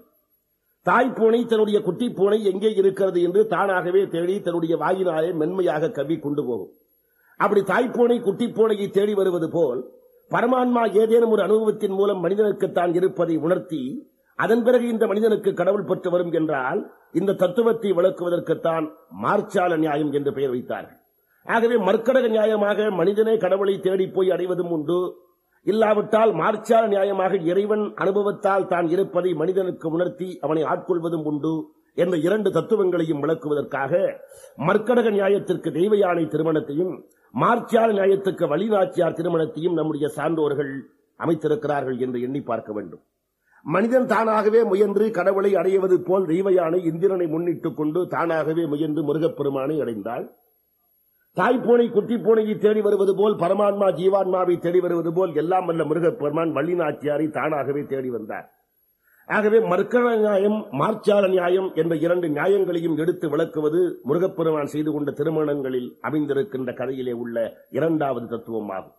தாய் பூனை தன்னுடைய குட்டி பூனை எங்கே இருக்கிறது என்று தானாகவே தேடி தன்னுடைய வாயினாலே மென்மையாக கவி கொண்டு போகும் அப்படி தாய்ப்பூனை குட்டி பூனையை தேடி வருவது போல் பரமான்மா ஏதேனும் ஒரு அனுபவத்தின் மூலம் மனிதனுக்கு தான் இருப்பதை உணர்த்தி அதன் பிறகு இந்த மனிதனுக்கு கடவுள் பெற்று வரும் என்றால் இந்த தத்துவத்தை விளக்குவதற்குத்தான் மார்ச்சால நியாயம் என்று பெயர் வைத்தார்கள் ஆகவே மர்க்கடக நியாயமாக மனிதனே கடவுளை தேடி போய் அடைவதும் உண்டு இல்லாவிட்டால் மார்ச்சால நியாயமாக இறைவன் அனுபவத்தால் தான் இருப்பதை மனிதனுக்கு உணர்த்தி அவனை ஆட்கொள்வதும் உண்டு என்ற இரண்டு தத்துவங்களையும் விளக்குவதற்காக மர்க்கடக நியாயத்திற்கு தெய்வ யானை திருமணத்தையும் மார்ச்சால நியாயத்துக்கு வழிநாச்சியார் திருமணத்தையும் நம்முடைய சான்றோர்கள் அமைத்திருக்கிறார்கள் என்று எண்ணி பார்க்க வேண்டும் மனிதன் தானாகவே முயன்று கடவுளை அடைவது போல் தெய்வ யானை இந்திரனை முன்னிட்டுக் கொண்டு தானாகவே முயன்று முருகப்பெருமானை அடைந்தாள் தாய்ப்பூனை குட்டி பூனையை தேடி வருவது போல் பரமான்மா ஜீவான்மாவை தேடி வருவது போல் எல்லாம் வல்ல முருகப்பெருமான் வள்ளி நாச்சியாரை தானாகவே தேடி வந்தார் ஆகவே மர்க்கண நியாயம் மார்ச்சால நியாயம் என்ற இரண்டு நியாயங்களையும் எடுத்து விளக்குவது முருகப்பெருமான் செய்து கொண்ட திருமணங்களில் அமைந்திருக்கின்ற கதையிலே உள்ள இரண்டாவது தத்துவமாகும்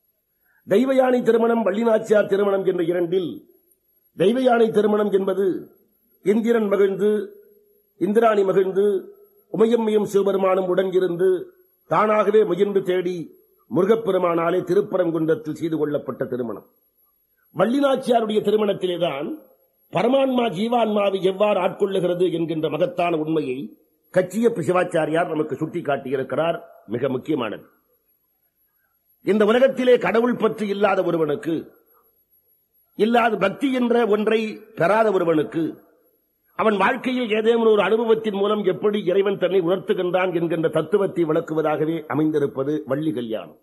தெய்வயானை திருமணம் வள்ளிநாச்சியார் திருமணம் என்ற இரண்டில் தெய்வயானை திருமணம் என்பது இந்திரன் மகிழ்ந்து இந்திராணி மகிழ்ந்து உமையம்மையும் சிவபெருமானும் உடன் இருந்து தானாகவே முயன்று தேடி முருகப்பெருமானாலே திருப்பரங்குன்றத்தில் செய்து கொள்ளப்பட்ட திருமணம் வள்ளிநாச்சியாருடைய திருமணத்திலேதான் பரமான்மா ஜீவான்மாவை எவ்வாறு ஆட்கொள்ளுகிறது என்கின்ற மகத்தான உண்மையை கச்சிய சிவாச்சாரியார் நமக்கு சுட்டிக்காட்டியிருக்கிறார் மிக முக்கியமானது இந்த உலகத்திலே கடவுள் பற்றி இல்லாத ஒருவனுக்கு இல்லாத பக்தி என்ற ஒன்றை பெறாத ஒருவனுக்கு அவன் வாழ்க்கையில் ஏதேனும் ஒரு அனுபவத்தின் மூலம் எப்படி இறைவன் தன்னை உணர்த்துகின்றான் என்கின்ற தத்துவத்தை விளக்குவதாகவே அமைந்திருப்பது வள்ளி கல்யாணம்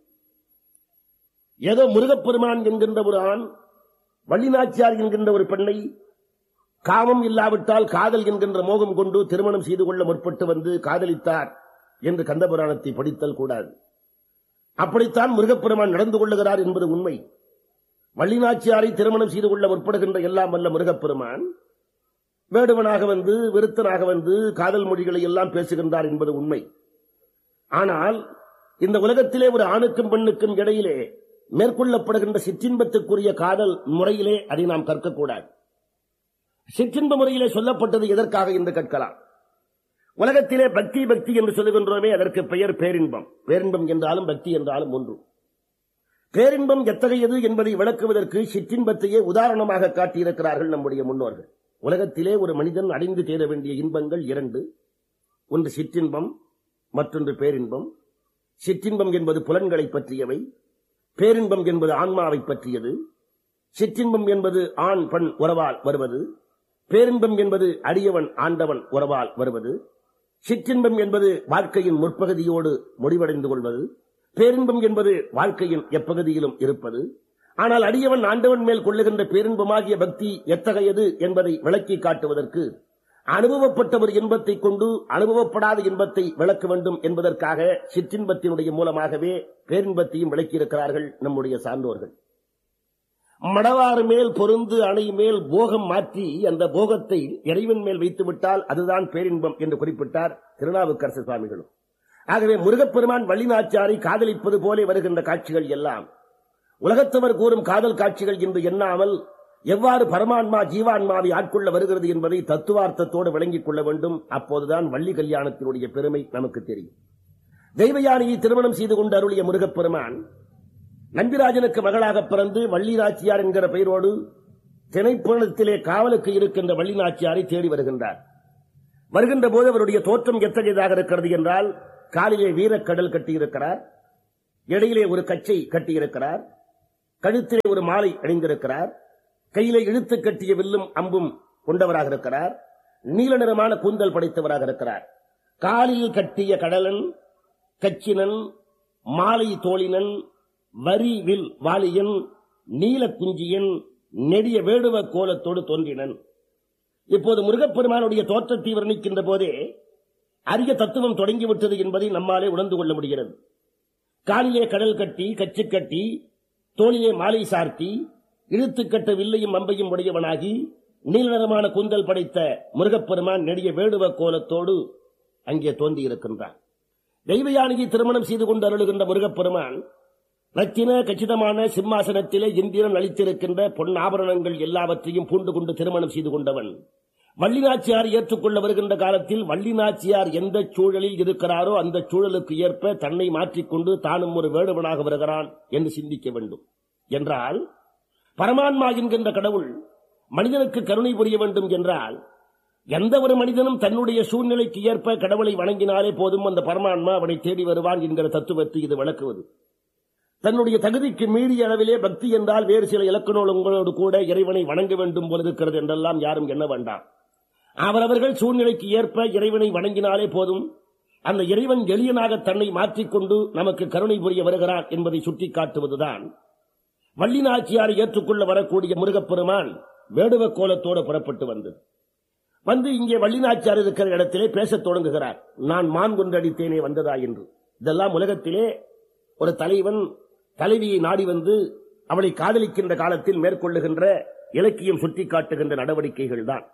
ஏதோ முருகப்பெருமான் என்கின்ற ஒரு ஆண் வள்ளிநாச்சியார் என்கின்ற ஒரு பெண்ணை காமம் இல்லாவிட்டால் காதல் என்கின்ற மோகம் கொண்டு திருமணம் செய்து கொள்ள முற்பட்டு வந்து காதலித்தார் என்று கந்தபுராணத்தை படித்தல் கூடாது அப்படித்தான் முருகப்பெருமான் நடந்து கொள்ளுகிறார் என்பது உண்மை வள்ளிநாச்சியாரை திருமணம் செய்து கொள்ள முற்படுகின்ற எல்லாம் வல்ல முருகப்பெருமான் வேடுவனாக வந்து விருத்தனாக வந்து காதல் மொழிகளை எல்லாம் பேசுகின்றார் என்பது உண்மை ஆனால் இந்த உலகத்திலே ஒரு ஆணுக்கும் பெண்ணுக்கும் இடையிலே மேற்கொள்ளப்படுகின்ற சிற்றின்பத்துக்குரிய காதல் முறையிலே அதை நாம் கற்கக்கூடாது சிற்றின்ப முறையிலே சொல்லப்பட்டது எதற்காக என்று கற்கலாம் உலகத்திலே பக்தி பக்தி என்று சொல்லுகின்றோமே அதற்கு பெயர் பேரின்பம் பேரின்பம் என்றாலும் பக்தி என்றாலும் ஒன்று பேரின்பம் எத்தகையது என்பதை விளக்குவதற்கு சிற்றின்பத்தையே உதாரணமாக காட்டியிருக்கிறார்கள் நம்முடைய முன்னோர்கள் உலகத்திலே ஒரு மனிதன் அடைந்து தேர வேண்டிய இன்பங்கள் இரண்டு ஒன்று சிற்றின்பம் மற்றொன்று பேரின்பம் சிற்றின்பம் என்பது புலன்களை பற்றியவை பேரின்பம் என்பது ஆன்மாவை பற்றியது சிற்றின்பம் என்பது ஆண் பெண் உறவால் வருவது பேரின்பம் என்பது அடியவன் ஆண்டவன் உறவால் வருவது சிற்றின்பம் என்பது வாழ்க்கையின் முற்பகுதியோடு முடிவடைந்து கொள்வது பேரின்பம் என்பது வாழ்க்கையின் எப்பகுதியிலும் இருப்பது ஆனால் அடியவன் ஆண்டவன் மேல் கொள்ளுகின்ற பேரின்பமாகிய பக்தி எத்தகையது என்பதை விளக்கி காட்டுவதற்கு அனுபவப்பட்ட ஒரு இன்பத்தை கொண்டு அனுபவப்படாத இன்பத்தை விளக்க வேண்டும் என்பதற்காக சிற்றின்பத்தினுடைய மூலமாகவே பேரின்பத்தையும் விளக்கியிருக்கிறார்கள் நம்முடைய சான்றோர்கள் மடவாறு மேல் பொருந்து அணை மேல் போகம் மாற்றி அந்த போகத்தை இறைவன் மேல் வைத்து விட்டால் அதுதான் பேரின்பம் என்று குறிப்பிட்டார் திருநாவுக்கரசு சுவாமிகளும் ஆகவே முருகப்பெருமான் வள்ளிநாச்சாரை காதலிப்பது போல வருகின்ற காட்சிகள் எல்லாம் உலகத்தவர் கூறும் காதல் காட்சிகள் என்று எண்ணாமல் எவ்வாறு பரமான்மா ஜீவான்மாவை ஆட்கொள்ள வருகிறது என்பதை தத்துவார்த்தத்தோடு விளங்கிக் கொள்ள வேண்டும் அப்போதுதான் வள்ளி கல்யாணத்தினுடைய பெருமை நமக்கு தெரியும் தெய்வயானியை திருமணம் செய்து கொண்டு அருளிய முருகப்பெருமான் நம்பிராஜனுக்கு மகளாக பிறந்து வள்ளி நாச்சியார் என்கிற பெயரோடு திணைப்புணத்திலே காவலுக்கு இருக்கின்ற வள்ளி நாச்சியாரை தேடி வருகின்றார் வருகின்ற போது அவருடைய தோற்றம் எத்தகையதாக இருக்கிறது என்றால் காலிலே வீரக்கடல் கட்டியிருக்கிறார் இடையிலே ஒரு கச்சை கட்டியிருக்கிறார் கழுத்திலே ஒரு மாலை அணிந்திருக்கிறார் கையிலே இழுத்து கட்டிய வில்லும் அம்பும் கொண்டவராக இருக்கிறார் நீல நிறமான கூந்தல் படைத்தவராக இருக்கிறார் காலில் கட்டிய கடலன் கச்சினன் மாலை தோழினன் வரி வில் வாலியன் நீல குஞ்சியன் நெடிய வேடுவ கோலத்தோடு தோன்றினன் இப்போது முருகப்பெருமானுடைய தோற்றத்தை வர்ணிக்கின்ற போதே அரிய தத்துவம் தொடங்கிவிட்டது என்பதை நம்மாலே உணர்ந்து கொள்ள முடிகிறது காலிலே கடல் கட்டி கச்சு கட்டி தோளிலே மாலை சார்த்தி இழுத்துக்கட்ட வில்லையும் அம்பையும் உடையவனாகி நீல நிறமான கூந்தல் படைத்த முருகப்பெருமான் நெடிய வேடுவ கோலத்தோடு அங்கே தோன்றியிருக்கின்றான் தெய்வயானியை திருமணம் செய்து கொண்டு அருளுகின்ற முருகப்பெருமான் ரத்தின கச்சிதமான சிம்மாசனத்திலே இந்திரன் அளித்திருக்கின்ற பொன் ஆபரணங்கள் எல்லாவற்றையும் பூண்டு கொண்டு திருமணம் செய்து கொண்டவன் வள்ளிநாச்சியார் ஏற்றுக்கொள்ள வருகின்ற காலத்தில் வள்ளிநாச்சியார் எந்த சூழலில் இருக்கிறாரோ அந்த சூழலுக்கு ஏற்ப தன்னை மாற்றிக்கொண்டு தானும் ஒரு வேடுவனாக வருகிறான் என்று சிந்திக்க வேண்டும் என்றால் பரமான்மா என்கின்ற கடவுள் மனிதனுக்கு கருணை புரிய வேண்டும் என்றால் எந்த ஒரு மனிதனும் தன்னுடைய சூழ்நிலைக்கு ஏற்ப கடவுளை வணங்கினாலே போதும் அந்த பரமான்மா அவனை தேடி வருவான் என்கிற தத்துவத்தை இது விளக்குவது தன்னுடைய தகுதிக்கு மீறிய அளவிலே பக்தி என்றால் வேறு சில இலக்கணங்களோடு கூட இறைவனை வணங்க வேண்டும் போல இருக்கிறது என்றெல்லாம் யாரும் எண்ண வேண்டாம் அவரவர்கள் சூழ்நிலைக்கு ஏற்ப இறைவனை வணங்கினாலே போதும் அந்த இறைவன் எளியனாக தன்னை மாற்றிக்கொண்டு நமக்கு கருணை புரிய வருகிறான் என்பதை சுட்டிக்காட்டுவதுதான் வள்ளிநாச்சியாரை ஏற்றுக்கொள்ள வரக்கூடிய முருகப்பெருமான் வேடுவ கோலத்தோடு புறப்பட்டு வந்தது வந்து இங்கே வள்ளிநாச்சியார் இருக்கிற இடத்திலே பேசத் தொடங்குகிறார் நான் மான் கொண்டடித்தேனே வந்ததா என்று இதெல்லாம் உலகத்திலே ஒரு தலைவன் தலைவியை நாடி வந்து அவளை காதலிக்கின்ற காலத்தில் மேற்கொள்ளுகின்ற இலக்கியம் சுட்டிக்காட்டுகின்ற நடவடிக்கைகள் தான்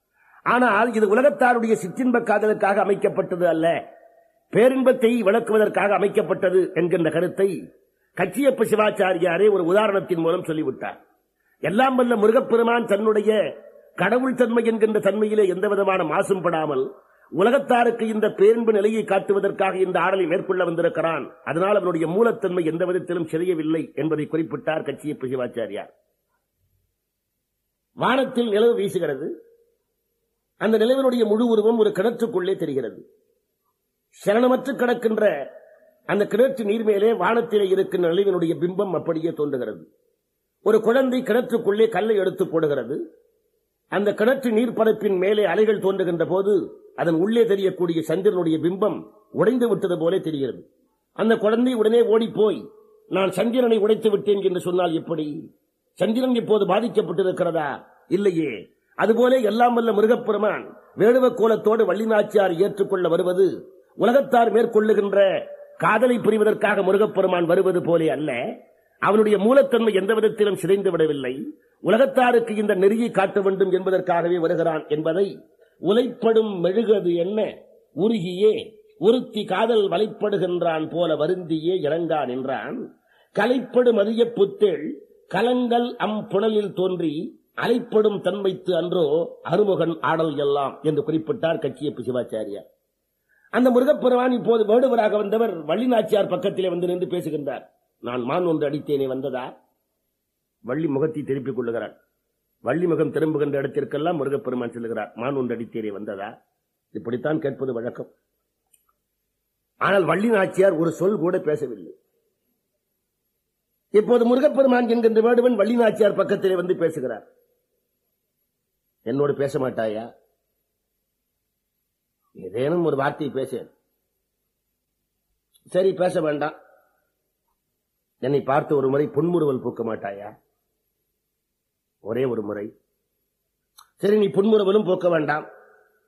ஆனால் இது உலகத்தாருடைய சிற்றின்ப காதலுக்காக அமைக்கப்பட்டது அல்ல பேரின்பத்தை விளக்குவதற்காக அமைக்கப்பட்டது என்கின்ற கருத்தை கச்சியப்ப சிவாச்சாரியாரே ஒரு உதாரணத்தின் மூலம் சொல்லிவிட்டார் எல்லாம் வல்ல முருகப்பெருமான் தன்னுடைய கடவுள் தன்மை என்கின்ற தன்மையிலே எந்த விதமான மாசும் படாமல் உலகத்தாருக்கு இந்த பேரின்பு நிலையை காட்டுவதற்காக இந்த ஆடலை மேற்கொள்ள வந்திருக்கிறான் அதனால் அவனுடைய மூலத்தன்மை எந்த விதத்திலும் சிதையவில்லை என்பதை குறிப்பிட்டார் கச்சியப்ப சிவாச்சாரியார் வானத்தில் நிலவு வீசுகிறது அந்த நிலவினுடைய முழு உருவம் ஒரு கிணற்றுக்குள்ளே தெரிகிறது சரணமற்று கிடக்கின்ற அந்த கிணற்று நீர் மேலே வானத்திலே இருக்கின்ற நிலவினுடைய பிம்பம் அப்படியே தோன்றுகிறது ஒரு குழந்தை கிணற்றுக்குள்ளே கல்லை எடுத்து போடுகிறது அந்த கிணற்று நீர்ப்பரப்பின் மேலே அலைகள் தோன்றுகின்ற போது அதன் உள்ளே தெரியக்கூடிய சந்திரனுடைய பிம்பம் உடைந்து விட்டது போல தெரிகிறது அந்த குழந்தை உடனே ஓடிப்போய் நான் சந்திரனை உடைத்து விட்டேன் என்று சொன்னால் எப்படி சந்திரன் இப்போது பாதிக்கப்பட்டிருக்கிறதா இல்லையே அதுபோல எல்லாம் வல்ல முருகப்பெருமான் வேடுவ கோலத்தோடு வள்ளிநாச்சியார் ஏற்றுக்கொள்ள வருவது உலகத்தார் மேற்கொள்ளுகின்ற காதலை புரிவதற்காக முருகப்பெருமான் வருவது போலே அல்ல அவனுடைய மூலத்தன்மை எந்த விதத்திலும் சிதைந்து விடவில்லை உலகத்தாருக்கு இந்த நெறியை காட்ட வேண்டும் என்பதற்காகவே வருகிறான் என்பதை உலைப்படும் மெழுகது என்ன உருகியே உருத்தி காதல் வலைப்படுகின்றான் போல வருந்தியே இறங்கான் என்றான் கலைப்படும் அதிய புத்தேள் கலங்கள் அம் புனலில் தோன்றி அலைப்படும் தன்மைத்து அன்றோ அருமுகன் ஆடல் எல்லாம் என்று குறிப்பிட்டார் கட்சியப்பு சிவாச்சாரியார் அந்த முருகப்பெருமான் இப்போது வேடுவராக வந்தவர் வள்ளிநாச்சியார் பக்கத்திலே வந்து நின்று பேசுகின்றார் நான் மான் ஒன்று அடித்தேனே வந்ததா வள்ளி முகத்தை திருப்பிக் கொள்ளுகிறார் வள்ளி முகம் திரும்புகின்ற இடத்திற்கெல்லாம் முருகப்பெருமான் செல்லுகிறார் மான் ஒன்று அடித்தேனே வந்ததா இப்படித்தான் கேட்பது வழக்கம் ஆனால் வள்ளி நாச்சியார் ஒரு சொல் கூட பேசவில்லை இப்போது முருகப்பெருமான் என்கின்ற வேடுவன் வள்ளி நாச்சியார் பக்கத்திலே வந்து பேசுகிறார் என்னோடு பேச மாட்டாயா ஏதேனும் ஒரு வார்த்தை பேசேன் சரி பேச வேண்டாம் என்னை பார்த்து ஒரு முறை புன்முறுவல் பூக்க மாட்டாயா ஒரே ஒரு முறை சரி நீ புன்முறுவலும் பூக்க வேண்டாம்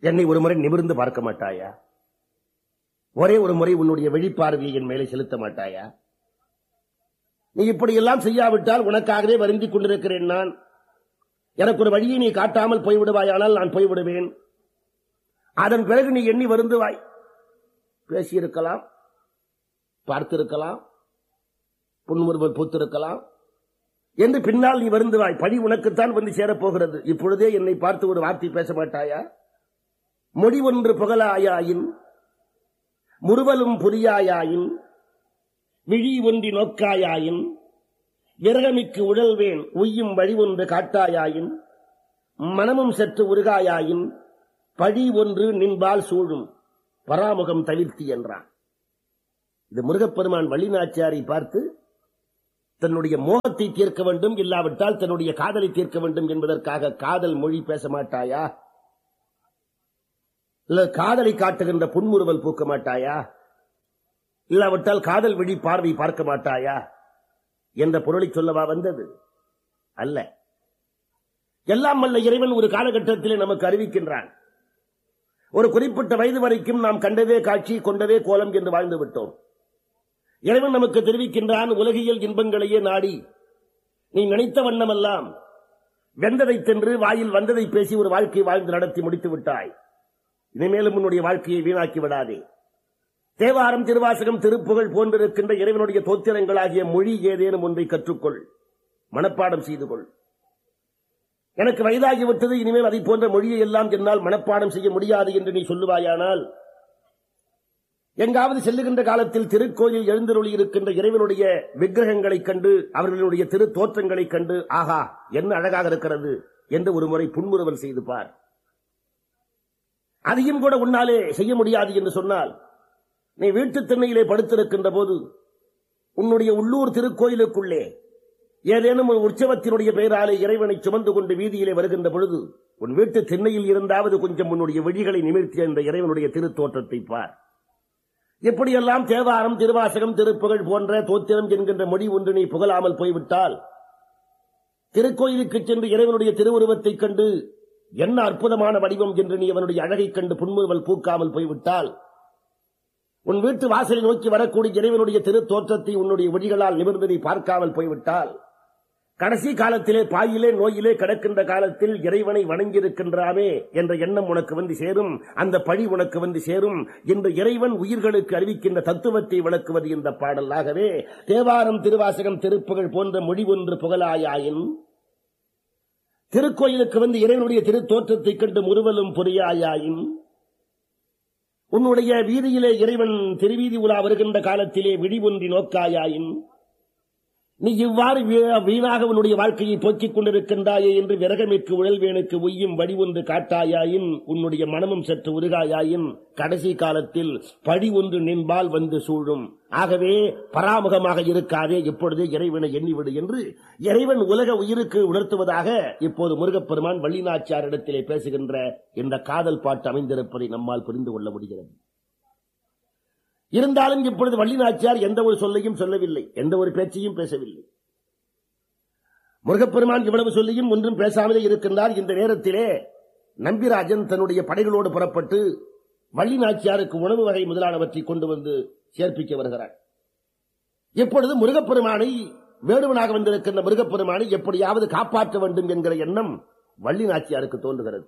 என்னை ஒரு முறை நிமிர்ந்து பார்க்க மாட்டாயா ஒரே ஒரு முறை உன்னுடைய வெளிப்பார்வையை என் மேலே செலுத்த மாட்டாயா நீ இப்படி எல்லாம் செய்யாவிட்டால் உனக்காகவே வருந்திக் கொண்டிருக்கிறேன் நான் எனக்கு ஒரு வழியை நீ காட்டாமல் போய்விடுவாயானால் நான் போய்விடுவேன் அதன் பிறகு நீ எண்ணி வருந்துவாய் பேசியிருக்கலாம் பார்த்திருக்கலாம் புன்முறுவல் பூத்திருக்கலாம் என்று பின்னால் நீ வருந்துவாய் பழி உனக்குத்தான் வந்து சேரப்போகிறது இப்பொழுதே என்னை பார்த்து ஒரு வார்த்தை பேச மாட்டாயா மொழி ஒன்று புகழாயாயின் முறுவலும் புரியாயாயின் விழி ஒன்றி நோக்காயாயின் விரகமிக்கு உழல்வேன் உய்யும் வழி ஒன்று காட்டாயாயின் மனமும் சற்று உருகாயாயின் பழி ஒன்று நின்பால் சூழும் பராமுகம் தவிர்த்தி என்றான் இது முருகப்பெருமான் வள்ளிநாச்சியாரை பார்த்து தன்னுடைய மோகத்தை தீர்க்க வேண்டும் இல்லாவிட்டால் தன்னுடைய காதலை தீர்க்க வேண்டும் என்பதற்காக காதல் மொழி பேச மாட்டாயா இல்ல காதலை காட்டுகின்ற புன்முறுவல் பூக்க மாட்டாயா இல்லாவிட்டால் காதல் விழி பார்வை பார்க்க மாட்டாயா என்ற பொருளை சொல்லவா வந்தது அல்ல எல்லாம் வல்ல இறைவன் ஒரு காலகட்டத்திலே நமக்கு அறிவிக்கின்றான் ஒரு குறிப்பிட்ட வயது வரைக்கும் நாம் கண்டதே காட்சி கொண்டதே கோலம் என்று வாழ்ந்து விட்டோம் இறைவன் நமக்கு தெரிவிக்கின்றான் உலகியல் இன்பங்களையே நாடி நீ நினைத்த வண்ணமெல்லாம் வெந்ததை தின்று வாயில் வந்ததை பேசி ஒரு வாழ்க்கை வாழ்ந்து நடத்தி முடித்து விட்டாய் இனிமேலும் உன்னுடைய வாழ்க்கையை வீணாக்கி விடாதே தேவாரம் திருவாசகம் திருப்புகழ் போன்றிருக்கின்ற இறைவனுடைய தோத்திரங்களாகிய மொழி ஏதேனும் ஒன்றை கற்றுக்கொள் மனப்பாடம் செய்து கொள் எனக்கு வயதாகிவிட்டது இனிமேல் அதை போன்ற மொழியை எல்லாம் என்னால் மனப்பாடம் செய்ய முடியாது என்று நீ சொல்லுவாயானால் எங்காவது செல்லுகின்ற காலத்தில் திருக்கோயில் எழுந்தருளி இருக்கின்ற இறைவனுடைய விக்கிரகங்களைக் கண்டு அவர்களுடைய திரு தோற்றங்களைக் கண்டு ஆஹா என்ன அழகாக இருக்கிறது என்று ஒரு முறை புன்முறுவல் செய்து பார் அதையும் கூட உன்னாலே செய்ய முடியாது என்று சொன்னால் நீ வீட்டு திண்ணையிலே படுத்திருக்கின்ற போது உன்னுடைய உள்ளூர் திருக்கோயிலுக்குள்ளே ஏதேனும் ஒரு உற்சவத்தினுடைய பெயராலே இறைவனை சுமந்து கொண்டு வீதியிலே வருகின்ற பொழுது உன் வீட்டு திண்ணையில் இருந்தாவது கொஞ்சம் உன்னுடைய விழிகளை நிமிர்த்திய இந்த இறைவனுடைய திருத்தோற்றத்தை பார் எப்படியெல்லாம் தேவாரம் திருவாசகம் திருப்புகழ் போன்ற தோத்திரம் என்கின்ற மொழி ஒன்று நீ புகழாமல் போய்விட்டால் திருக்கோயிலுக்கு சென்று இறைவனுடைய திருவுருவத்தைக் கண்டு என்ன அற்புதமான வடிவம் என்று நீ அவனுடைய அழகைக் கண்டு புன்முறுவல் பூக்காமல் போய்விட்டால் உன் வீட்டு வாசலை நோக்கி வரக்கூடிய இறைவனுடைய திரு தோற்றத்தை உன்னுடைய வழிகளால் நிமிர்ந்து நீ பார்க்காமல் போய்விட்டால் கடைசி காலத்திலே பாயிலே நோயிலே கிடக்கின்ற காலத்தில் இறைவனை வணங்கியிருக்கின்றாமே என்ற எண்ணம் உனக்கு வந்து சேரும் அந்த பழி உனக்கு வந்து சேரும் என்று இறைவன் உயிர்களுக்கு அறிவிக்கின்ற தத்துவத்தை விளக்குவது இந்த பாடலாகவே தேவாரம் திருவாசகம் திருப்புகழ் போன்ற மொழி ஒன்று புகழாயாயின் திருக்கோயிலுக்கு வந்து இறைவனுடைய திரு தோற்றத்தைக் கண்டு முறுவலும் பொறியாயாயின் உன்னுடைய வீதியிலே இறைவன் திருவீதி உலா வருகின்ற காலத்திலே விழி ஒன்றி நோக்காயாயின் நீ இவ்வாறு வீ- வீணாக உன்னுடைய வாழ்க்கையை போக்கிக் கொண்டிருக்கின்றாயே என்று விரகமிற்கு உழல்வேனுக்கு உய்யும் வழி ஒன்று காட்டாயாயின் உன்னுடைய மனமும் சற்று உருகாயாயின் கடைசி காலத்தில் படி ஒன்று நின்பால் வந்து சூழும் ஆகவே பராமுகமாக இருக்காதே இப்பொழுதே இறைவனை எண்ணிவிடு என்று இறைவன் உலக உயிருக்கு உணர்த்துவதாக இப்போது முருகப்பெருமான் வள்ளிநாச்சியாரிடத்திலே பேசுகின்ற இந்த காதல் பாட்டு அமைந்திருப்பதை நம்மால் புரிந்து கொள்ள முடிகிறது இருந்தாலும் இப்பொழுது வள்ளிநாச்சியார் எந்த ஒரு சொல்லையும் சொல்லவில்லை எந்த ஒரு பேச்சையும் பேசவில்லை முருகப்பெருமான் இவ்வளவு சொல்லியும் ஒன்றும் பேசாமலே இருக்கின்றார் இந்த நேரத்திலே நம்பிராஜன் தன்னுடைய படைகளோடு புறப்பட்டு வள்ளி நாச்சியாருக்கு உணவு வகை முதலானவற்றை கொண்டு வந்து சேர்ப்பிக்க வருகிறார் இப்பொழுது முருகப்பெருமானை வேடுவனாக வந்திருக்கின்ற முருகப்பெருமானை எப்படியாவது காப்பாற்ற வேண்டும் என்கிற எண்ணம் வள்ளி நாச்சியாருக்கு தோன்றுகிறது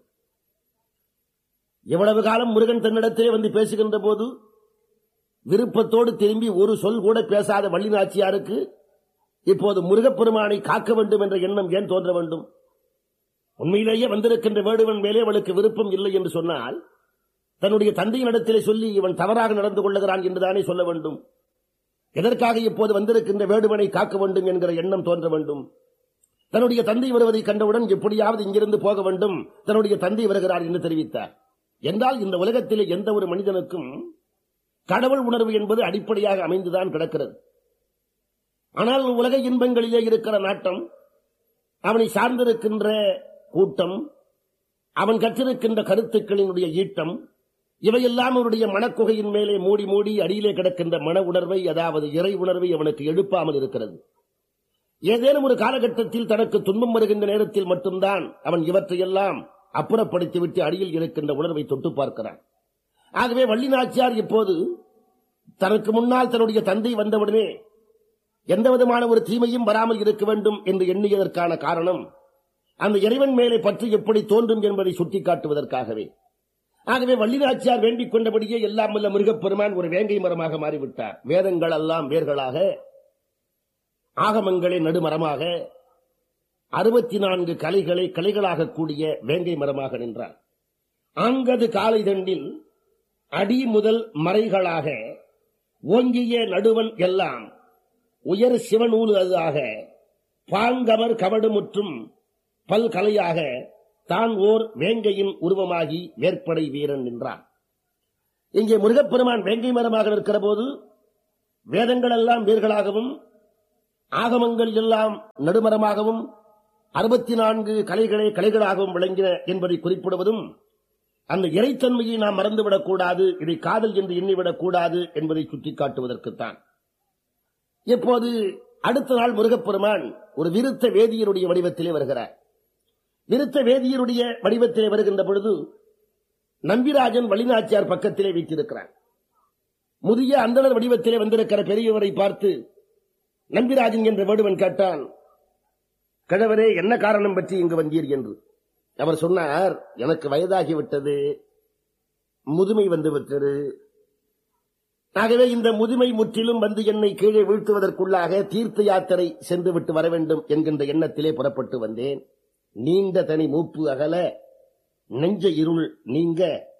எவ்வளவு காலம் முருகன் தன்னிடத்திலே வந்து பேசுகின்ற போது விருப்பத்தோடு திரும்பி ஒரு சொல் கூட பேசாத வள்ளி நாச்சியாருக்கு இப்போது முருகப்பெருமானை காக்க வேண்டும் என்ற எண்ணம் ஏன் தோன்ற வேண்டும் உண்மையிலேயே வந்திருக்கின்ற வேடுவன் மேலே அவளுக்கு விருப்பம் இல்லை என்று சொன்னால் தன்னுடைய தந்தையினிடத்திலே சொல்லி இவன் தவறாக நடந்து கொள்ளுகிறான் என்றுதானே சொல்ல வேண்டும் எதற்காக இப்போது வந்திருக்கின்ற வேடுவனை காக்க வேண்டும் என்கிற எண்ணம் தோன்ற வேண்டும் தன்னுடைய தந்தை வருவதை கண்டவுடன் எப்படியாவது இங்கிருந்து போக வேண்டும் தன்னுடைய தந்தை வருகிறார் என்று தெரிவித்தார் என்றால் இந்த உலகத்திலே எந்த ஒரு மனிதனுக்கும் கடவுள் உணர்வு என்பது அடிப்படையாக அமைந்துதான் கிடக்கிறது ஆனால் உலக இன்பங்களிலே இருக்கிற நாட்டம் அவனை சார்ந்திருக்கின்ற கூட்டம் அவன் கற்றிருக்கின்ற கருத்துக்களினுடைய ஈட்டம் இவையெல்லாம் அவருடைய மனக்குகையின் மேலே மூடி மூடி அடியிலே கிடக்கின்ற மன உணர்வை அதாவது இறை உணர்வை அவனுக்கு எழுப்பாமல் இருக்கிறது ஏதேனும் ஒரு காலகட்டத்தில் தனக்கு துன்பம் வருகின்ற நேரத்தில் மட்டும்தான் அவன் இவற்றையெல்லாம் அப்புறப்படுத்திவிட்டு அடியில் இருக்கின்ற உணர்வை தொட்டு பார்க்கிறான் ஆகவே வள்ளி நாச்சியார் இப்போது தனக்கு முன்னால் தன்னுடைய தந்தை வந்தவுடனே எந்த விதமான ஒரு தீமையும் வராமல் இருக்க வேண்டும் என்று எண்ணியதற்கான காரணம் அந்த இறைவன் மேலே பற்றி எப்படி தோன்றும் என்பதை சுட்டிக்காட்டுவதற்காகவே ஆகவே வள்ளிநாச்சியார் வேண்டிக் கொண்டபடியே எல்லாம் வல்ல மிருகப்பெருமான் ஒரு வேங்கை மரமாக மாறிவிட்டார் வேதங்கள் எல்லாம் வேர்களாக ஆகமங்களை நடுமரமாக அறுபத்தி நான்கு கலைகளை கலைகளாக கூடிய வேங்கை மரமாக நின்றார் ஆங்கது காலை தண்டில் அடி முதல் மறைகளாக ஓங்கிய நடுவன் எல்லாம் உயர் சிவநூல் அதாக பாங்கமர் கவடுமுற்றும் பல்கலையாக தான் ஓர் வேங்கையின் உருவமாகி வேற்படை வீரன் நின்றான் இங்கே முருகப்பெருமான் வேங்கை மரமாக இருக்கிற போது வேதங்கள் எல்லாம் வேர்களாகவும் ஆகமங்கள் எல்லாம் நடுமரமாகவும் அறுபத்தி நான்கு கலைகளை கலைகளாகவும் விளங்கின என்பதை குறிப்பிடுவதும் அந்த இறைத்தன்மையை நாம் மறந்துவிடக் கூடாது இதை காதல் என்று எண்ணிவிடக் கூடாது என்பதை சுட்டிக்காட்டுவதற்குத்தான் இப்போது அடுத்த நாள் முருகப்பெருமான் ஒரு விருத்த வேதியருடைய வடிவத்திலே வருகிறார் விருத்த வேதியருடைய வடிவத்திலே வருகின்ற பொழுது நம்பிராஜன் வழிநாச்சியார் பக்கத்திலே வீற்றிருக்கிறார் முதிய அந்தனர் வடிவத்திலே வந்திருக்கிற பெரியவரை பார்த்து நம்பிராஜன் என்ற வேடுவன் கேட்டான் கிழவரே என்ன காரணம் பற்றி இங்கு வந்தீர் என்று அவர் சொன்னார் எனக்கு வயதாகிவிட்டது முதுமை வந்து விட்டது ஆகவே இந்த முதுமை முற்றிலும் வந்து என்னை கீழே வீழ்த்துவதற்குள்ளாக தீர்த்த யாத்திரை சென்று விட்டு வர வேண்டும் என்கின்ற எண்ணத்திலே புறப்பட்டு வந்தேன் நீண்ட தனி மூப்பு அகல நெஞ்ச இருள் நீங்க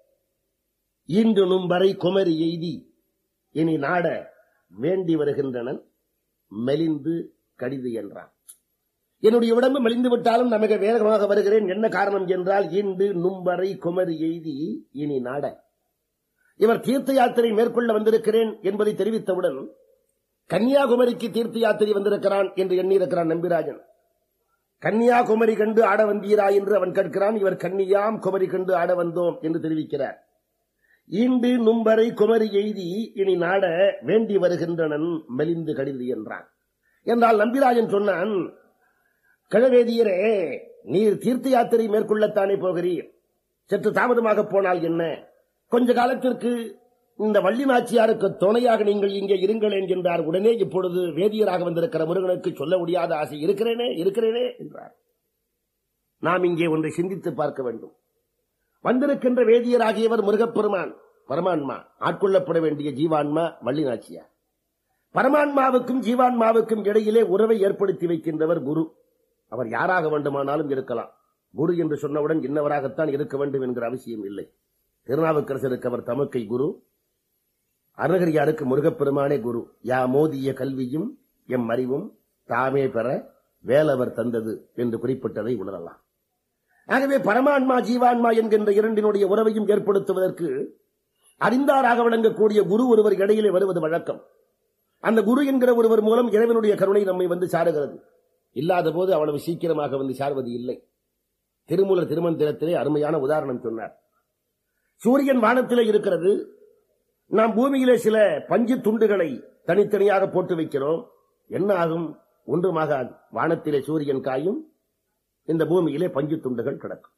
இன்று நும்பரை குமரி எய்தி இனி நாட வேண்டி வருகின்றனன் மெலிந்து கடிது என்றான் என்னுடைய உடம்பு மெலிந்து விட்டாலும் நமக்கு வேகமாக வருகிறேன் என்ன காரணம் என்றால் இன்று நும்பரை குமரி எய்தி இனி நாட இவர் தீர்த்த யாத்திரை மேற்கொள்ள வந்திருக்கிறேன் என்பதை தெரிவித்தவுடன் கன்னியாகுமரிக்கு தீர்த்த யாத்திரை வந்திருக்கிறான் என்று எண்ணியிருக்கிறான் நம்பிராஜன் கன்னியாகுமரி கண்டு ஆட வந்தீரா என்று அவன் கேட்கிறான் இவர் கன்னியாம் குமரி கண்டு ஆட வந்தோம் என்று தெரிவிக்கிறார் ஈண்டு நும்பரை குமரி எய்தி இனி நாட வேண்டி வருகின்றனன் மெலிந்து கடிது என்றான் என்றால் நம்பிராஜன் சொன்னான் கிழவேதியரே நீர் தீர்த்த யாத்திரை மேற்கொள்ளத்தானே போகிறீர் சற்று தாமதமாக போனால் என்ன கொஞ்ச காலத்திற்கு இந்த வள்ளி நாச்சியாருக்கு துணையாக நீங்கள் இங்கே இருங்கள் என்கின்றார் உடனே இப்பொழுது வேதியராக வந்திருக்கிற முருகனுக்கு சொல்ல முடியாத ஆசை இருக்கிறேனே இருக்கிறேனே என்றார் நாம் இங்கே ஒன்றை சிந்தித்து பார்க்க வேண்டும் வந்திருக்கின்ற வேதியராகியவர் முருகப்பெருமான் பரமான்மா ஆட்கொள்ளப்பட வேண்டிய ஜீவான்மா வள்ளி நாச்சியார் பரமான்மாவுக்கும் ஜீவான்மாவுக்கும் இடையிலே உறவை ஏற்படுத்தி வைக்கின்றவர் குரு அவர் யாராக வேண்டுமானாலும் இருக்கலாம் குரு என்று சொன்னவுடன் இன்னவராகத்தான் இருக்க வேண்டும் என்கிற அவசியம் இல்லை திருநாவுக்கரசருக்கு அவர் தமக்கை குரு அருணகிரியாருக்கு முருகப்பெருமானே குரு யா மோதிய கல்வியும் எம் அறிவும் தாமே பெற வேலவர் தந்தது என்று குறிப்பிட்டதை உணரலாம் ஆகவே பரமான்மா ஜீவான்மா என்கின்ற இரண்டினுடைய உறவையும் ஏற்படுத்துவதற்கு அறிந்தாராக விளங்கக்கூடிய குரு ஒருவர் இடையிலே வருவது வழக்கம் அந்த குரு என்கிற ஒருவர் மூலம் இறைவனுடைய கருணை நம்மை வந்து சாருகிறது இல்லாத போது அவ்வளவு சீக்கிரமாக வந்து சார்வது இல்லை திருமூலர் திருமந்திரத்திலே அருமையான உதாரணம் சொன்னார் சூரியன் வானத்திலே இருக்கிறது நாம் பூமியிலே சில பஞ்சு துண்டுகளை தனித்தனியாக போட்டு வைக்கிறோம் என்ன ஆகும் ஒன்றுமாக வானத்திலே சூரியன் காயும் இந்த பூமியிலே பஞ்சு துண்டுகள் கிடக்கும்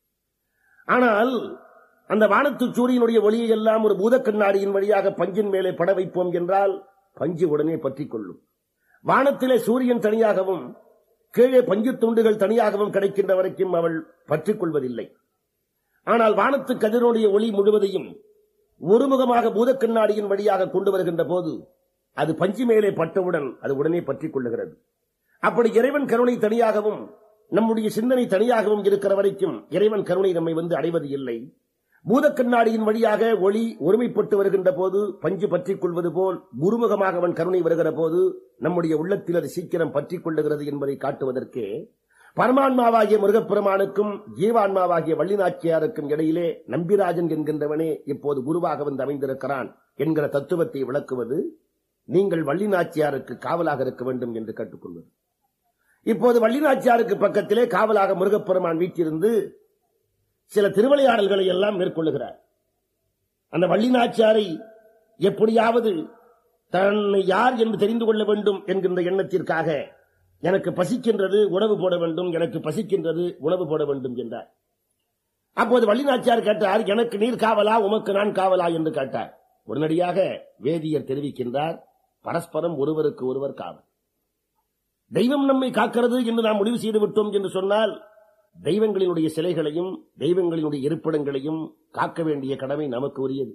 ஆனால் அந்த வானத்து சூரியனுடைய ஒளியை எல்லாம் ஒரு பூத கண்ணாடியின் வழியாக பஞ்சின் மேலே பட வைப்போம் என்றால் பஞ்சு உடனே பற்றிக் கொள்ளும் வானத்திலே சூரியன் தனியாகவும் கீழே பஞ்சு துண்டுகள் தனியாகவும் கிடைக்கின்ற வரைக்கும் அவள் பற்றிக் கொள்வதில்லை ஆனால் வானத்து கதிரனுடைய ஒளி முழுவதையும் ஒருமுகமாக பூத கண்ணாடியின் வழியாக கொண்டு வருகின்ற போது அது பஞ்சு மேலே பட்டவுடன் அது உடனே பற்றிக் கொள்ளுகிறது அப்படி இறைவன் கருணை தனியாகவும் நம்முடைய சிந்தனை தனியாகவும் இருக்கிற வரைக்கும் இறைவன் கருணை நம்மை வந்து அடைவது இல்லை பூத கண்ணாடியின் வழியாக ஒளி ஒருமைப்பட்டு வருகின்ற போது பஞ்சு பற்றிக் கொள்வது போல் குருமுகமாக அவன் கருணை வருகிற போது நம்முடைய உள்ளத்தில் அது சீக்கிரம் பற்றிக் கொள்ளுகிறது என்பதை காட்டுவதற்கே பரமான்மாவாகிய முருகப்பெருமானுக்கும் ஜீவான்மாவாகிய வள்ளிநாச்சியாருக்கும் இடையிலே நம்பிராஜன் என்கின்றவனே இப்போது குருவாக வந்து அமைந்திருக்கிறான் என்கிற தத்துவத்தை விளக்குவது நீங்கள் வள்ளிநாச்சியாருக்கு காவலாக இருக்க வேண்டும் என்று கேட்டுக்கொள்வது இப்போது வள்ளிநாச்சியாருக்கு பக்கத்திலே காவலாக முருகப்பெருமான் வீட்டிலிருந்து சில திருவிளையாடல்களை எல்லாம் மேற்கொள்ளுகிறார் அந்த வள்ளிநாச்சியாரை எப்படியாவது தன்னை யார் என்று தெரிந்து கொள்ள வேண்டும் என்கின்ற எண்ணத்திற்காக எனக்கு பசிக்கின்றது உணவு போட வேண்டும் எனக்கு பசிக்கின்றது உணவு போட வேண்டும் என்றார் அப்போது வள்ளிநாச்சியார் கேட்டார் எனக்கு நீர் காவலா உமக்கு நான் காவலா என்று கேட்டார் உடனடியாக வேதியர் தெரிவிக்கின்றார் பரஸ்பரம் ஒருவருக்கு ஒருவர் காவல் தெய்வம் நம்மை காக்கிறது என்று நாம் முடிவு செய்து விட்டோம் என்று சொன்னால் தெய்வங்களினுடைய சிலைகளையும் தெய்வங்களினுடைய இருப்பிடங்களையும் காக்க வேண்டிய கடமை நமக்கு உரியது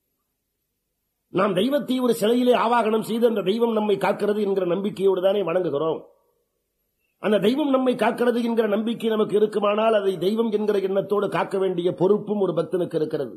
நாம் தெய்வத்தை ஒரு சிலையிலே ஆவாகனம் செய்து அந்த தெய்வம் நம்மை காக்கிறது என்கிற நம்பிக்கையோடு தானே வணங்குகிறோம் அந்த தெய்வம் நம்மை காக்கிறது என்கிற நம்பிக்கை நமக்கு இருக்குமானால் அதை தெய்வம் என்கிற எண்ணத்தோடு காக்க வேண்டிய பொறுப்பும் ஒரு பக்தனுக்கு இருக்கிறது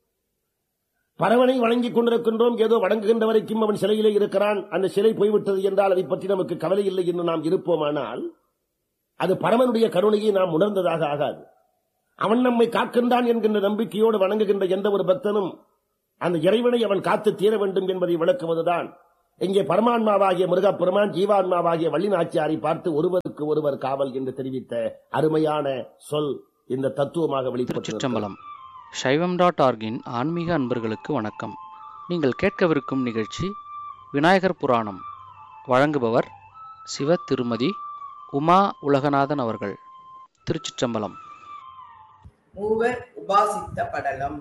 பரவனை வணங்கிக் கொண்டிருக்கின்றோம் ஏதோ வணங்குகின்ற வரைக்கும் அவன் சிலையிலே இருக்கிறான் அந்த சிலை போய்விட்டது என்றால் அதை பற்றி நமக்கு கவலை இல்லை என்று நாம் இருப்போமானால் அது பரமனுடைய கருணையை நாம் உணர்ந்ததாக ஆகாது அவன் நம்மை காக்கின்றான் என்கின்ற நம்பிக்கையோடு வணங்குகின்ற எந்த ஒரு பக்தனும் அந்த இறைவனை அவன் காத்து தீர வேண்டும் என்பதை விளக்குவதுதான் இங்கே பரமான்மாவாகிய முருகப்பெருமான் ஜீவான்மாவாகிய வள்ளிநாச்சியாரை பார்த்து ஒருவருக்கு ஒருவர் காவல் என்று தெரிவித்த அருமையான சொல் இந்த தத்துவமாக வெளிப்பட்டு திருச்சிற்றம்பலம் சைவம் டாட் ஆர்கின் ஆன்மீக அன்பர்களுக்கு வணக்கம் நீங்கள் கேட்கவிருக்கும் நிகழ்ச்சி விநாயகர் புராணம் வழங்குபவர் சிவ திருமதி உமா உலகநாதன் அவர்கள் திருச்சிற்றம்பலம் மூவர் உபாசித்த படலம்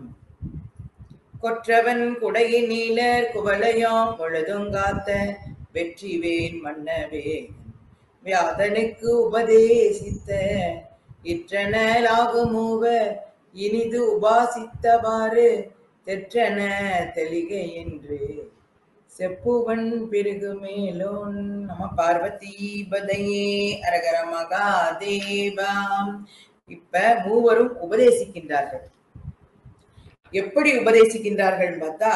கொற்றவன் குடையின் நீலர் குவளையாம் பொழுதுங்காத்த வெற்றிவேன் மன்னவே வியாதனுக்கு உபதேசித்த இற்றனலாகும் மூவர் இனிது உபாசித்தவாறு தெற்றன தெளிக என்று செப்புவன் பிறகு மேலோன் நம பார்வதி பதையே அரகர மகாதேவாம் இப்ப மூவரும் உபதேசிக்கின்றார்கள் எப்படி உபதேசிக்கின்றார்கள் பார்த்தா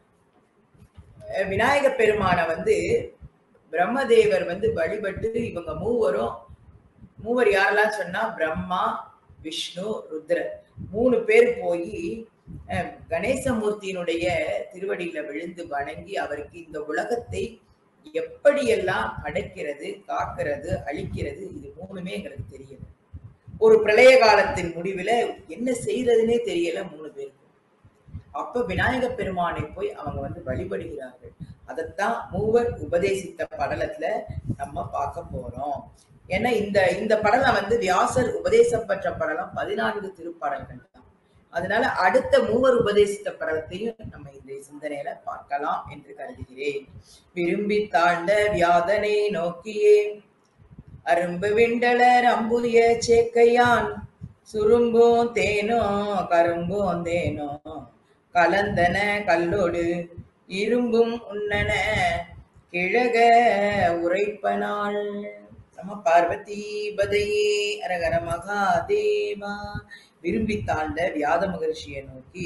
அஹ் விநாயக பெருமானை வந்து பிரம்மதேவர் வந்து வழிபட்டு இவங்க மூவரும் மூவர் யாரெல்லாம் சொன்னா பிரம்மா விஷ்ணு ருத்ரன் மூணு பேர் போய் கணேசமூர்த்தியினுடைய திருவடியில விழுந்து வணங்கி அவருக்கு இந்த உலகத்தை எப்படியெல்லாம் படைக்கிறது காக்கிறது அழிக்கிறது இது மூணுமே எங்களுக்கு தெரியல ஒரு பிரளய காலத்தின் முடிவுல என்ன செய்யறதுன்னே தெரியல மூணு பேருக்கு அப்ப விநாயக பெருமானை போய் அவங்க வந்து வழிபடுகிறார்கள் அதைத்தான் மூவர் உபதேசித்த படலத்துல நம்ம பார்க்க போறோம் ஏன்னா இந்த இந்த படலம் வந்து வியாசர் உபதேசம் பெற்ற படலம் பதினான்கு திருப்பாடல்கள் தான் அதனால அடுத்த மூவர் உபதேசித்த படலத்தையும் நம்ம இந்த சிந்தனையில பார்க்கலாம் என்று கருதுகிறேன் விரும்பி தாழ்ந்த வியாதனை நோக்கியே அரும்பு விண்டலர் அம்புய சேக்கையான் சுரும்பும் தேனோ கரும்பும் தேனோ கலந்தன கல்லோடு இரும்பும் உண்ணன கிழக உரைப்பனாள் நம பார்வதி பதையே அரகர மகாதேவா விரும்பி தாழ்ந்த வியாத மகர்ஷியை நோக்கி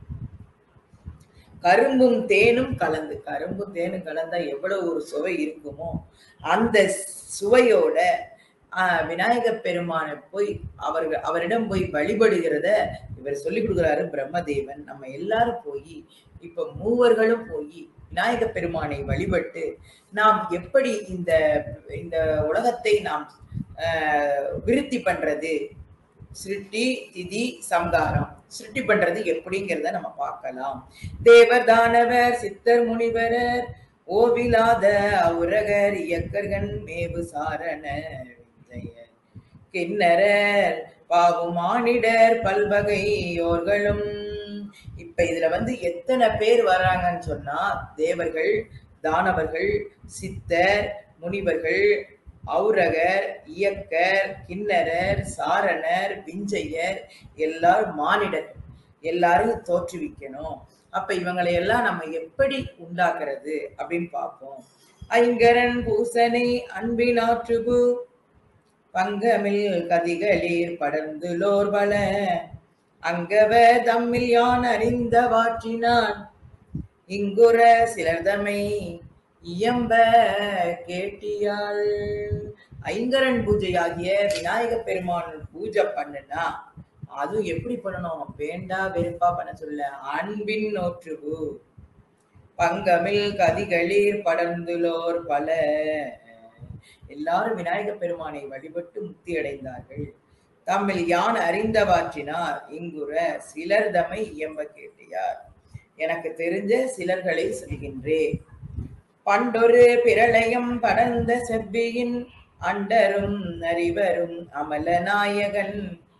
கரும்பும் தேனும் கலந்து கரும்பும் தேனும் கலந்தா எவ்வளவு ஒரு சுவை இருக்குமோ அந்த சுவையோட ஆஹ் விநாயக பெருமானை போய் அவர்கள் அவரிடம் போய் வழிபடுகிறத இவர் சொல்லி கொடுக்குறாரு பிரம்மதேவன் நம்ம எல்லாரும் போய் இப்ப மூவர்களும் போய் விநாயக பெருமானை வழிபட்டு நாம் எப்படி இந்த இந்த உலகத்தை நாம் ஆஹ் விருத்தி பண்றது சிருஷ்டி திதி சம்காரம் சிருஷ்டி பண்றது எப்படிங்கிறத நம்ம பார்க்கலாம் தேவர் தானவர் சித்தர் முனிவரர் ஓவிலாத அவுரகர் இயக்கர்கள் மேவு சாரண விந்தையர் கிண்ணரர் பாவுமானிடர் பல்வகையோர்களும் இப்ப இதுல வந்து எத்தனை பேர் வர்றாங்கன்னு சொன்னா தேவர்கள் தானவர்கள் சித்தர் முனிவர்கள் ஔரகர் இயக்கர் கிண்ணரர் சாரணர் விஞ்சையர் எல்லாரும் மானிடர் எல்லாரும் தோற்றுவிக்கணும் அப்ப இவங்களை எல்லாம் நம்ம எப்படி உண்டாக்குறது அப்படின்னு பார்ப்போம் ஐங்கரன் பூசனை அன்பினாற்றுபு பங்கமில் கதிகளிர் படர்ந்துலோர் பல அங்கவர் தம்மில் யான் அறிந்த வாற்றினான் இங்குற சிலர்தமை இயம்ப கேட்டியாள் ஐங்கரன் பூஜையாகிய விநாயக பெருமான் பூஜை பண்ணுனா அதுவும் எப்படி பண்ணணும் வேண்டா வெறுப்பா பண்ண சொல்ல அன்பின் நோற்றுவு பங்கமில் கதிகளிர் படர்ந்துலோர் பல எல்லாரும் விநாயக பெருமானை வழிபட்டு முக்தி அடைந்தார்கள் தம்மில் யான் அறிந்தவாற்றினார் இங்குற சிலர் தம்மை இயம்ப கேட்டியார் எனக்கு தெரிஞ்ச சிலர்களை சொல்கின்றேன் பண்டொரு பிரளயம் படர்ந்த செவ்வியின் அண்டரும் அறிவரும் அமலநாயகன்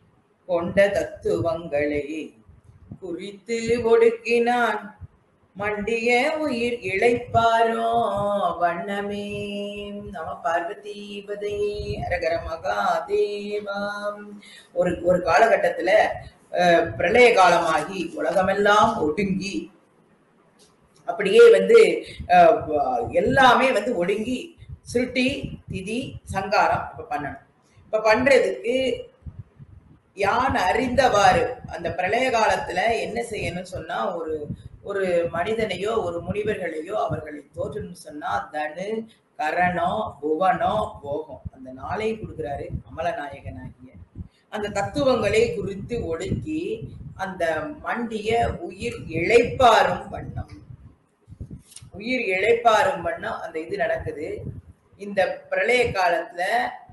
கொண்ட தத்துவங்களை குறித்து ஒடுக்கினான் மண்டிய உயிர் இழைப்பாரோ வண்ணமே நம பார்வதீபதை அரகர மகாதேவாம் ஒரு ஒரு காலகட்டத்துல அஹ், பிரளய காலமாகி உலகமெல்லாம் ஒடுங்கி அப்படியே வந்து அஹ், வ- எல்லாமே வந்து ஒடுங்கி சுருட்டி திதி சங்காரம் இப்ப பண்ணணும் இப்ப பண்றதுக்கு யான் அறிந்தவாறு அந்த பிரளய காலத்துல என்ன செய்யணும்னு சொன்னா ஒரு ஒரு மனிதனையோ ஒரு முனிவர்களையோ அவர்களை தோற்றணும்னு சொன்னா தனு கரணம் புவனம் போகம் அந்த நாளை கொடுக்கிறாரு அமலநாயகனாகிய அந்த தத்துவங்களை குறித்து ஒடுக்கி அந்த மண்டிய உயிர் இழைப்பாரும் வண்ணம் உயிர் இழைப்பாரும் வண்ணம் அந்த இது நடக்குது இந்த பிரளய காலத்துல